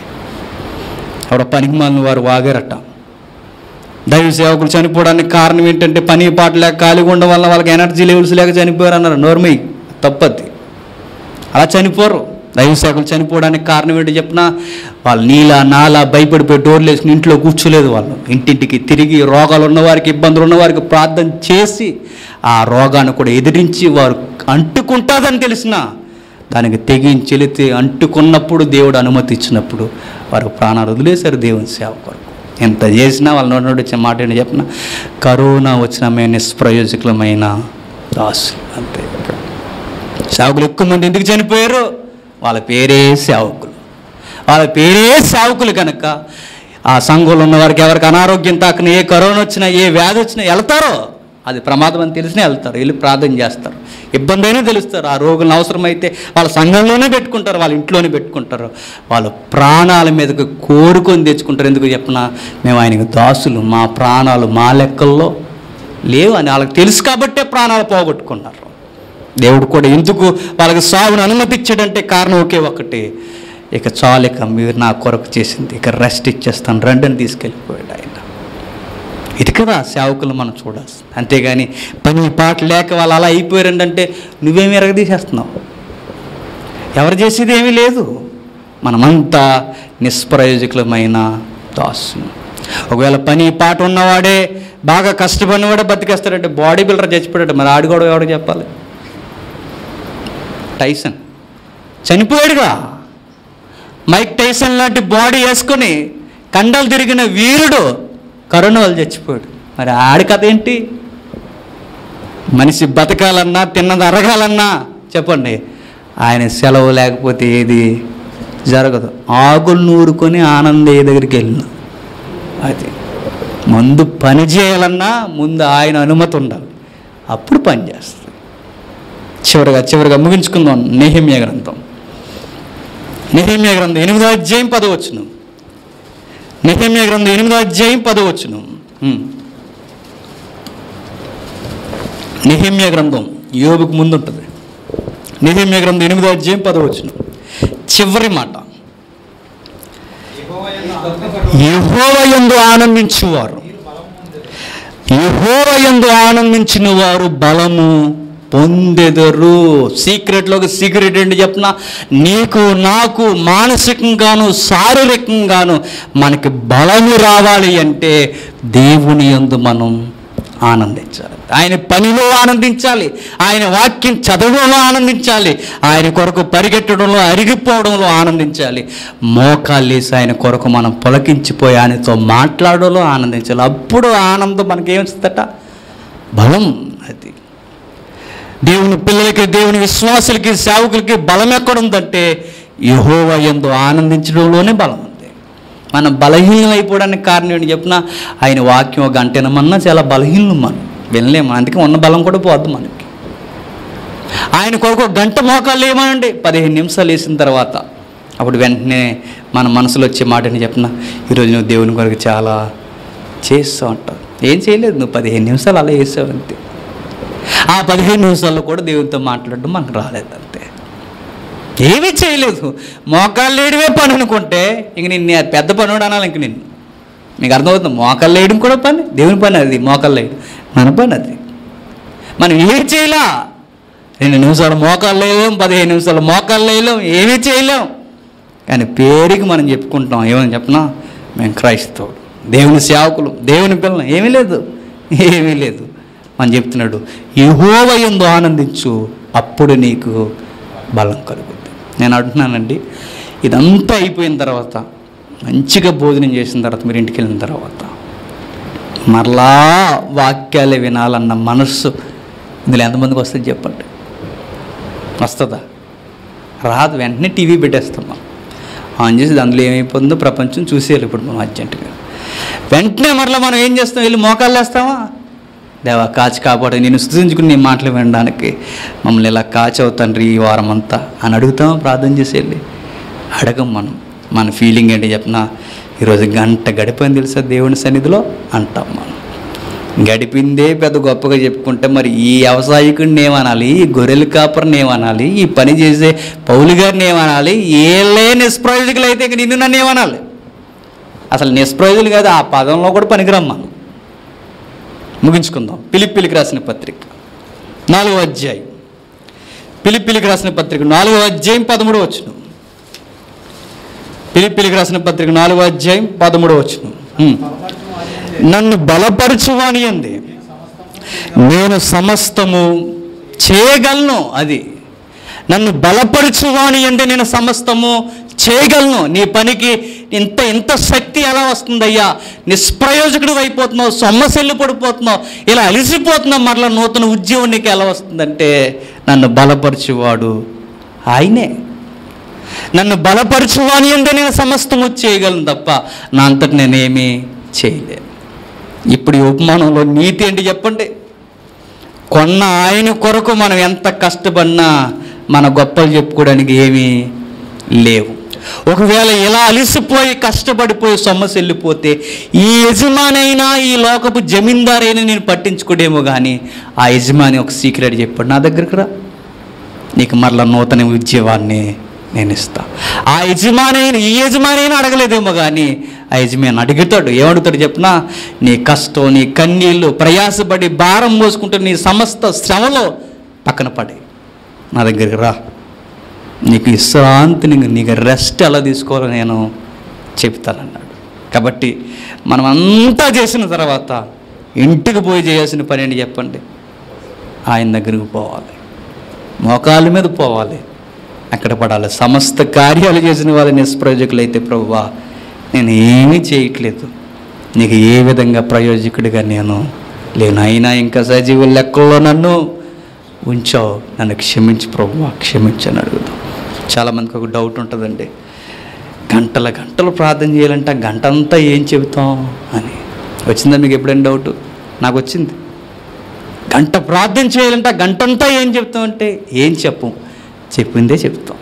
ఆవిడ పనికి మాలిన వారు వాగారట దైవ సేవకులు చనిపోవడానికి కారణం ఏంటంటే పని పాట లేక ఖాళీగా ఉండడం వల్ల వాళ్ళకి ఎనర్జీ లెవెల్స్ లేక చనిపోయారు అన్నారు నోర్మై తప్పది అలా చనిపోరు దైవ సేవకులు చనిపోవడానికి కారణం ఏంటో చెప్పినా వాళ్ళు నీలా నాలా భయపడిపోయి డోర్లు వేసుకుని ఇంట్లో కూర్చోలేదు వాళ్ళు ఇంటింటికి తిరిగి రోగాలు ఉన్నవారికి ఇబ్బందులు ఉన్నవారికి ప్రార్థన చేసి ఆ రోగాన్ని కూడా ఎదిరించి వారు అంటుకుంటుందని తెలిసిన దానికి తెగించి వెళితే అంటుకున్నప్పుడు దేవుడు అనుమతి ఇచ్చినప్పుడు వారు ప్రాణాలు వదిలేశారు దేవుని సేవ కొరకు ఎంత చేసినా వాళ్ళ నోటి నుండి వచ్చే మాట ఏంటి చెప్పిన కరోనా వచ్చిన మేము నిష్ప్రయోజకులమైన దాసులు అంతే సేవకులు ఎక్కువ మంది ఎందుకు చనిపోయారు వాళ్ళ పేరే సేవకులు వాళ్ళ పేరే సేవకులు కనుక ఆ సంఘంలో ఉన్న వారికి ఎవరికి అనారోగ్యం తాకిన ఏ కరోనా వచ్చినా ఏ వ్యాధి వచ్చినా వెళ్తారో అది ప్రమాదం అని తెలిసినా వెళ్తారు వెళ్ళి ప్రార్థన చేస్తారు ఇబ్బంది అయినా తెలుస్తారు ఆ రోగులను అవసరమైతే వాళ్ళ సంఘంలోనే పెట్టుకుంటారు వాళ్ళ ఇంట్లోనే పెట్టుకుంటారు వాళ్ళ ప్రాణాల మీదకి కోరుకొని తెచ్చుకుంటారు ఎందుకు చెప్పినా మేము ఆయనకు దాసులు మా ప్రాణాలు మా లెక్కల్లో లేవు అని వాళ్ళకి తెలుసు కాబట్టే ప్రాణాలు పోగొట్టుకున్నారు దేవుడు కూడా ఎందుకు వాళ్ళకి సాగును అనుమతించాడంటే కారణం ఒకే ఒకటి ఇక చాలు ఇక మీరు నా కొరకు చేసింది ఇక రెస్ట్ ఇచ్చేస్తాను రండి అని తీసుకెళ్ళిపోయాడు ఆయన ఇది కదా సేవకులు మనం చూడాల్సి అంతేగాని పని పాట లేక వాళ్ళు అలా అయిపోయారండి అంటే నువ్వేమి ఎరగదీసేస్తున్నావు ఎవరు చేసేది ఏమీ లేదు మనమంతా నిష్ప్రయోజకులమైన దాసు ఒకవేళ పని పాట ఉన్నవాడే బాగా కష్టపడినవాడే బతికేస్తాడంటే బాడీ బిల్డర్ చచ్చిపోయాడు మరి ఆడు కూడా ఎవడో చెప్పాలి టైసన్ చనిపోయాడుగా మైక్ టైసన్ లాంటి బాడీ వేసుకొని కండలు తిరిగిన వీరుడు కరోనా వాళ్ళు చచ్చిపోయాడు మరి ఆడి కథ ఏంటి మనిషి బతకాలన్నా తిన్నది అరగాలన్నా చెప్పండి ఆయన సెలవు లేకపోతే ఏది జరగదు ఆకులు నూరుకొని ఆనందయ్య దగ్గరికి వెళ్ళిన అది ముందు పని చేయాలన్నా ముందు ఆయన అనుమతి ఉండాలి అప్పుడు పని చేస్తుంది చివరిగా చివరిగా ముగించుకుందాం నెహిమ్య గ్రంథం నెహిమ్య గ్రంథం ఎనిమిదో అధ్యాయం పదవచ్చును నెహిమ్య గ్రంథం ఎనిమిదో అధ్యాయం పదవచ్చును నెహిమ్య గ్రంథం యోబుకు ముందు ఉంటుంది నెహిమ్య గ్రంథం ఎనిమిదో అధ్యాయం పదవచ్చును చివరి మాట యహోవయందు ఆనందించువారు యహోవయందు ఆనందించిన వారు బలము పొందెదరు సీక్రెట్లోకి సీక్రెట్ ఏంటి చెప్పిన నీకు నాకు మానసికంగాను శారీరకంగాను మనకి బలము రావాలి అంటే దేవుని యందు మనం ఆనందించాలి ఆయన పనిలో ఆనందించాలి ఆయన వాక్యం చదవడంలో ఆనందించాలి ఆయన కొరకు పరిగెట్టడంలో అరిగిపోవడంలో ఆనందించాలి మోకాళ్ళేసి ఆయన కొరకు మనం పొలకించిపోయి ఆయనతో మాట్లాడడంలో ఆనందించాలి అప్పుడు ఆనందం మనకేమిస్తుందట బలం అది దేవుని పిల్లలకి దేవుని విశ్వాసులకి సేవకులకి బలం ఎక్కడుందంటే యహోవ ఎందు ఆనందించడంలోనే బలం ఉంది మనం బలహీనం అయిపోవడానికి కారణం ఏంటి చెప్పిన ఆయన వాక్యం ఒక గంట వినమన్నా చాలా బలహీనం మనం వినలేము అందుకే ఉన్న బలం కూడా పోద్ది మనకి ఆయన కొరకు ఒక గంట మోకాలు లేమనండి పదిహేను నిమిషాలు వేసిన తర్వాత అప్పుడు వెంటనే మన మనసులో వచ్చే మాటని చెప్పిన ఈరోజు నువ్వు దేవుని కొరకు చాలా చేస్తూ ఉంటావు ఏం చేయలేదు నువ్వు పదిహేను నిమిషాలు అలా వేసావు అంతే ఆ పదిహేను నిమిషాల్లో కూడా దేవునితో మాట్లాడడం మనకు రాలేదు అంతే ఏమీ చేయలేదు మోకాళ్ళు లేడమే పని అనుకుంటే ఇంక నిన్ను అది పెద్ద పని కూడా అనాలి ఇంక నిన్ను నీకు అర్థమవుతుంది మోకాళ్ళు వేయడం కూడా పని దేవుని పని అది మోకాళ్ళు వేయడం మన పని అది మనం ఏం చేయలా రెండు నిమిషాలు మోకాళ్ళు వేయలేం పదిహేను నిమిషాలు మోకాళ్ళు వేయలేం ఏమీ చేయలేం కానీ పేరుకి మనం చెప్పుకుంటాం ఏమని చెప్పనా మేము క్రైస్తవుడు దేవుని సేవకులు దేవుని పిల్లలు ఏమీ లేదు ఏమీ లేదు మనం చెప్తున్నాడు యహోవ ఎందు ఆనందించు అప్పుడు నీకు బలం కలుగుతుంది నేను అంటున్నానండి ఇదంతా అయిపోయిన తర్వాత మంచిగా భోజనం చేసిన తర్వాత మీరు ఇంటికి వెళ్ళిన తర్వాత మరలా వాక్యాలే వినాలన్న మనస్సు ఇందులో ఎంతమందికి వస్తుంది చెప్పండి వస్తుందా రాదు వెంటనే టీవీ పెట్టేస్తాం మనం ఆన్ చేసి అందులో ఏమైపోతుందో ప్రపంచం చూసేయాలి ఇప్పుడు మనం అర్జెంటుగా వెంటనే మరలా మనం ఏం చేస్తాం వెళ్ళి మోకాళ్ళు వేస్తామా దేవా కాచి కాపాడు నేను స్థుతించుకుని నీ మాటలు వినడానికి మమ్మల్ని ఇలా కాచవు తండ్రి ఈ వారం అంతా అని అడుగుతామా ప్రార్థన చేసి వెళ్ళి అడగం మనం మన ఫీలింగ్ ఏంటి చెప్పినా ఈరోజు గంట గడిపోయింది తెలుసా దేవుని సన్నిధిలో అంటాం మనం గడిపిందే పెద్ద గొప్పగా చెప్పుకుంటే మరి ఈ వ్యవసాయకుడిని ఏమనాలి ఈ గొర్రెల కాపరిని ఏమనాలి ఈ పని చేసే పౌలు గారిని ఏమనాలి ఏళ్ళే నిష్ప్రయోజకులు అయితే ఇంక నిన్ను నన్ను ఏమనాలి అసలు నిష్ప్రయోజకులు కాదు ఆ పదంలో కూడా పనికిరాం మనం ముగించుకుందాం పిలిపిలికి రాసిన పత్రిక నాలుగో అధ్యాయం పిలిపిలికి రాసిన పత్రిక నాలుగో అధ్యాయం పదమూడో వచ్చును పిలిపిలికి రాసిన పత్రిక నాలుగో అధ్యాయం పదమూడో వచ్చును హ్మ్. నన్ను బలపరచువాని అంది నేను సమస్తము చేయగలను అది నన్ను బలపరచువాని అంటే నేను సమస్తము చేయగలను నీ పనికి ఇంత ఇంత శక్తి ఎలా వస్తుందయ్యా నిష్ప్రయోజకుడు అయిపోతున్నావు సొమ్మసెల్లు పడిపోతున్నావు ఇలా అలిసిపోతున్నావు మరలా నూతన ఉద్యోగం నీకు ఎలా వస్తుందంటే నన్ను బలపరచువాడు ఆయనే నన్ను బలపరచువాని అంటే నేను సమస్తము చేయగలను తప్ప నా అంతటి నేనేమీ చేయలేను ఇప్పుడు ఈ ఉపమానంలో నీతి ఏంటి చెప్పండి కొన్న ఆయన కొరకు మనం ఎంత కష్టపడినా మన గొప్పలు చెప్పుకోవడానికి ఏమీ లేవు ఒకవేళ ఇలా అలిసిపోయి కష్టపడిపోయి సొమ్మసి వెళ్ళిపోతే ఈ యజమానైనా ఈ లోకపు జమీందారైనా నేను పట్టించుకోడేమో కానీ ఆ యజమాని ఒక సీక్రెట్ చెప్పాడు నా దగ్గరకు రా నీకు మరలా నూతన ఉద్యోగాన్ని నేను ఇస్తా ఆ యజమానైన ఈ యజమానైనా అడగలేదేమో కానీ ఆ యజమాని అడుగుతాడు ఏమడుగుతాడు చెప్పినా నీ కష్టం నీ కన్నీళ్ళు ప్రయాసపడి భారం మోసుకుంటూ నీ సమస్త శ్రమలో పక్కన పడి నా దగ్గరికి రా నీకు విశ్రాంతిని నీకు రెస్ట్ ఎలా తీసుకోవాలో నేను చెప్తానన్నాడు కాబట్టి మనం అంతా చేసిన తర్వాత ఇంటికి పోయి చేయాల్సిన పని ఏంటి చెప్పండి ఆయన దగ్గరికి పోవాలి మోకాళ్ళ మీద పోవాలి అక్కడ పడాలి సమస్త కార్యాలు చేసిన వాళ్ళు నిష్ప్రయోజకులు అయితే ప్రభువా నేను ఏమీ చేయట్లేదు నీకు ఏ విధంగా ప్రయోజకుడిగా నేను లేను అయినా ఇంకా సజీవుల లెక్కల్లో నన్ను ఉంచావు నన్ను క్షమించి ప్రభువా క్షమించని అడుగుతాం చాలామందికి ఒక డౌట్ ఉంటుందండి గంటల గంటలు ప్రార్థన చేయాలంటే ఆ గంట అంతా ఏం చెబుతాం అని వచ్చిందా మీకు ఎప్పుడైనా డౌట్ నాకు వచ్చింది గంట ప్రార్థన చేయాలంటే ఆ గంటంతా ఏం చెప్తామంటే ఏం చెప్పం చెప్పిందే చెప్తాం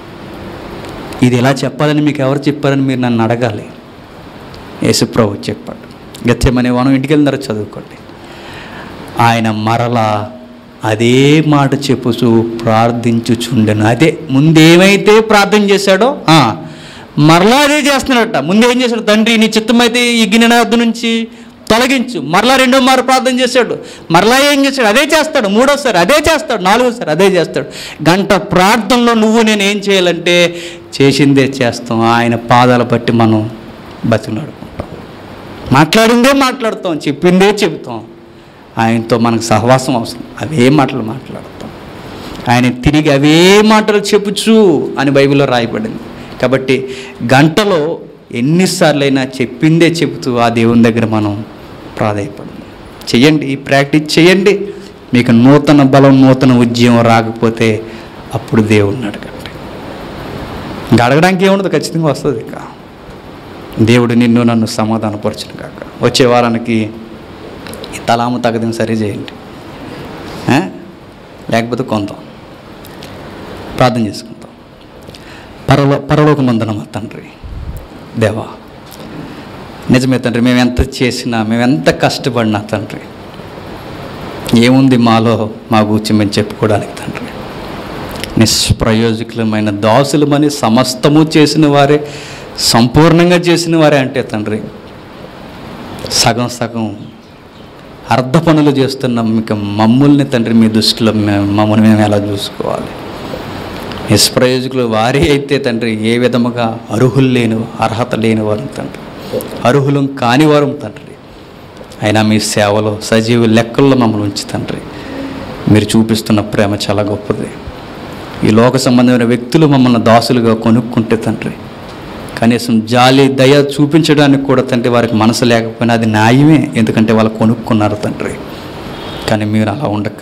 ఇది ఎలా చెప్పాలని మీకు ఎవరు చెప్పారని మీరు నన్ను అడగాలి యేసుప్రభు చెప్పాడు గత్యమనే వనం ఇంటికి వెళ్ళిన తర్వాత చదువుకోండి ఆయన మరలా అదే మాట చెప్పుచు ప్రార్థించుచుండెను అదే ముందేమైతే ప్రార్థన చేశాడో ఆ, మరలా అదే చేస్తున్నాడట ముందు ఏం చేశాడు తండ్రి నీ చిత్తమైతే ఈ గిన్నె నా వద్ద నుంచి తొలగించు మరలా రెండో మారు ప్రార్థన చేశాడు మరలా ఏం చేశాడు అదే చేస్తాడు మూడోసారి అదే చేస్తాడు నాలుగోసారి అదే చేస్తాడు గంట ప్రార్థనలో నువ్వు నేను ఏం చేయాలంటే చేసిందే చేస్తాం ఆయన పాదాల బట్టి మనం బతికినాడుకుంటాం మాట్లాడిందే మాట్లాడతాం చెప్పిందే చెబుతాం ఆయనతో మనకు సహవాసం అవసరం అవే మాటలు మాట్లాడతాం ఆయన తిరిగి అవే మాటలు చెప్పుచు అని బైబిల్లో రాయబడింది కాబట్టి గంటలో ఎన్నిసార్లైనా చెప్పిందే చెబుతూ ఆ దేవుని దగ్గర మనం ప్రాధాయపడింది చెయ్యండి ఈ ప్రాక్టీస్ చేయండి మీకు నూతన బలం నూతన ఉద్యమం రాకపోతే అప్పుడు దేవుడిని అడగండి ఇంకా అడగడానికి ఏముండదు ఖచ్చితంగా వస్తుంది ఇక దేవుడు నిన్ను నన్ను సమాధానపరచును కాక వచ్చే వారానికి ఈ తలాము తగదని సరి చేయండి ఆ? లేకపోతే కొందాం ప్రార్థన చేసుకుందాం పరలో పరలోకమందున మా తండ్రి దేవా నిజమే తండ్రి మేము ఎంత చేసినా మేము ఎంత కష్టపడినా తండ్రి ఏముంది మాలో మా గురించి మేము చెప్పుకోవడానికి తండ్రి నిష్ప్రయోజకులమైన దాసులమని సమస్తము చేసిన వారే సంపూర్ణంగా చేసిన వారే అంటే తండ్రి సగం సగం అర్ధ పనులు చేస్తున్న మీకు మమ్ముల్ని తండ్రి మీ దృష్టిలో మేము మమ్మల్ని మేము ఎలా చూసుకోవాలి నిష్ప్రయోజకులు వారే అయితే తండ్రి ఏ విధముగా అర్హులు లేని అర్హత లేని వారు తండ్రి అర్హులం కాని వారు తండ్రి అయినా మీ సేవలో సజీవ లెక్కల్లో మమ్మల్ని ఉంచి తండ్రి మీరు చూపిస్తున్న ప్రేమ చాలా గొప్పది ఈ లోక సంబంధమైన వ్యక్తులు మమ్మల్ని దాసులుగా కొనుక్కుంటే తండ్రి కనీసం జాలి దయ చూపించడానికి కూడా తండ్రి వారికి మనసు లేకపోయినా అది న్యాయమే ఎందుకంటే వాళ్ళు కొనుక్కున్నారు తండ్రి కానీ మీరు అలా ఉండక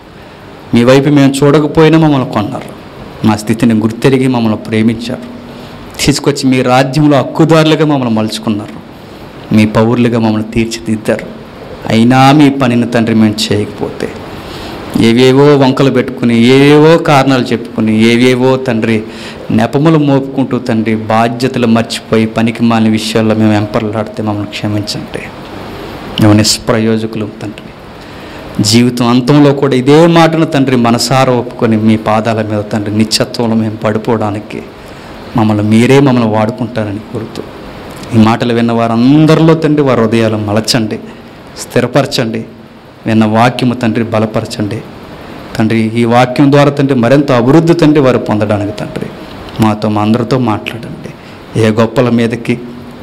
మీ వైపు మేము చూడకపోయినా మమ్మల్ని కొన్నారు మా స్థితిని గుర్తెరిగి మమ్మల్ని ప్రేమించారు తీసుకొచ్చి మీ రాజ్యంలో హక్కుదారులుగా మమ్మల్ని మలుచుకున్నారు మీ పౌరులుగా మమ్మల్ని తీర్చిదిద్దారు అయినా మీ పనిని తండ్రి మేము చేయకపోతే ఏవేవో వంకలు పెట్టుకుని ఏవేవో కారణాలు చెప్పుకుని ఏవేవో తండ్రి నెపములు మోపుకుంటూ తండ్రి బాధ్యతలు మర్చిపోయి పనికి మాలిన విషయాల్లో మేము ఎంపర్లాడితే మమ్మల్ని క్షమించండి మేము నిష్ప్రయోజకులు తండ్రి జీవితం అంతంలో కూడా ఇదే మాటను తండ్రి మనసారా ఒప్పుకొని మీ పాదాల మీద తండ్రి నిత్యత్వంలో మేము పడిపోవడానికి మమ్మల్ని మీరే మమ్మల్ని వాడుకుంటారని కోరుతూ ఈ మాటలు విన్న వారందరిలో తండ్రి వారి హృదయాలు మలచండి స్థిరపరచండి విన్న వాక్యము తండ్రి బలపరచండి తండ్రి ఈ వాక్యం ద్వారా తండ్రి మరింత అభివృద్ధి తండ్రి వారు పొందడానికి తండ్రి మాతో మా అందరితో మాట్లాడండి ఏ గొప్పల మీదకి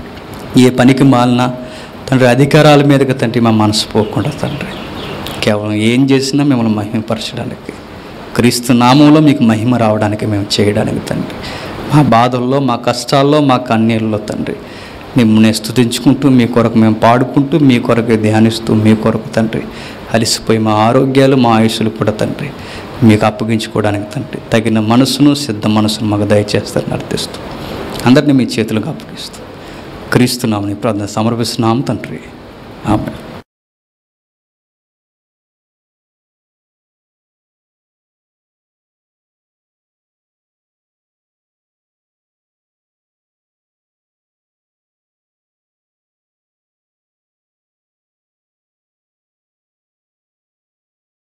ఏ పనికి మాలినా తండ్రి అధికారాల మీదకి తండ్రి మా మనసు పోకుండా తండ్రి కేవలం ఏం చేసినా మిమ్మల్ని మహిమపరచడానికి క్రీస్తు నామంలో మీకు మహిమ రావడానికి మేము చేయడానికి తండ్రి మా బాధల్లో మా కష్టాల్లో మా కన్నీళ్ళలో తండ్రి మిమ్మల్ని స్తుతించుకుంటూ మీ కొరకు మేము పాడుకుంటూ మీ కొరకు ధ్యానిస్తూ మీ కొరకు తండ్రి అలిసిపోయి మా ఆరోగ్యాలు మా ఆయుషులు కూడా తండ్రి మీకు అప్పగించుకోవడానికి తండ్రి తగిన మనసును సిద్ధ మనసును మాకు దయచేస్తారు నడిపిస్తూ అందరినీ మీ చేతులకు అప్పగిస్తూ క్రీస్తున్నామని ప్రార్థన సమర్పిస్తున్నాం తండ్రి ఆమె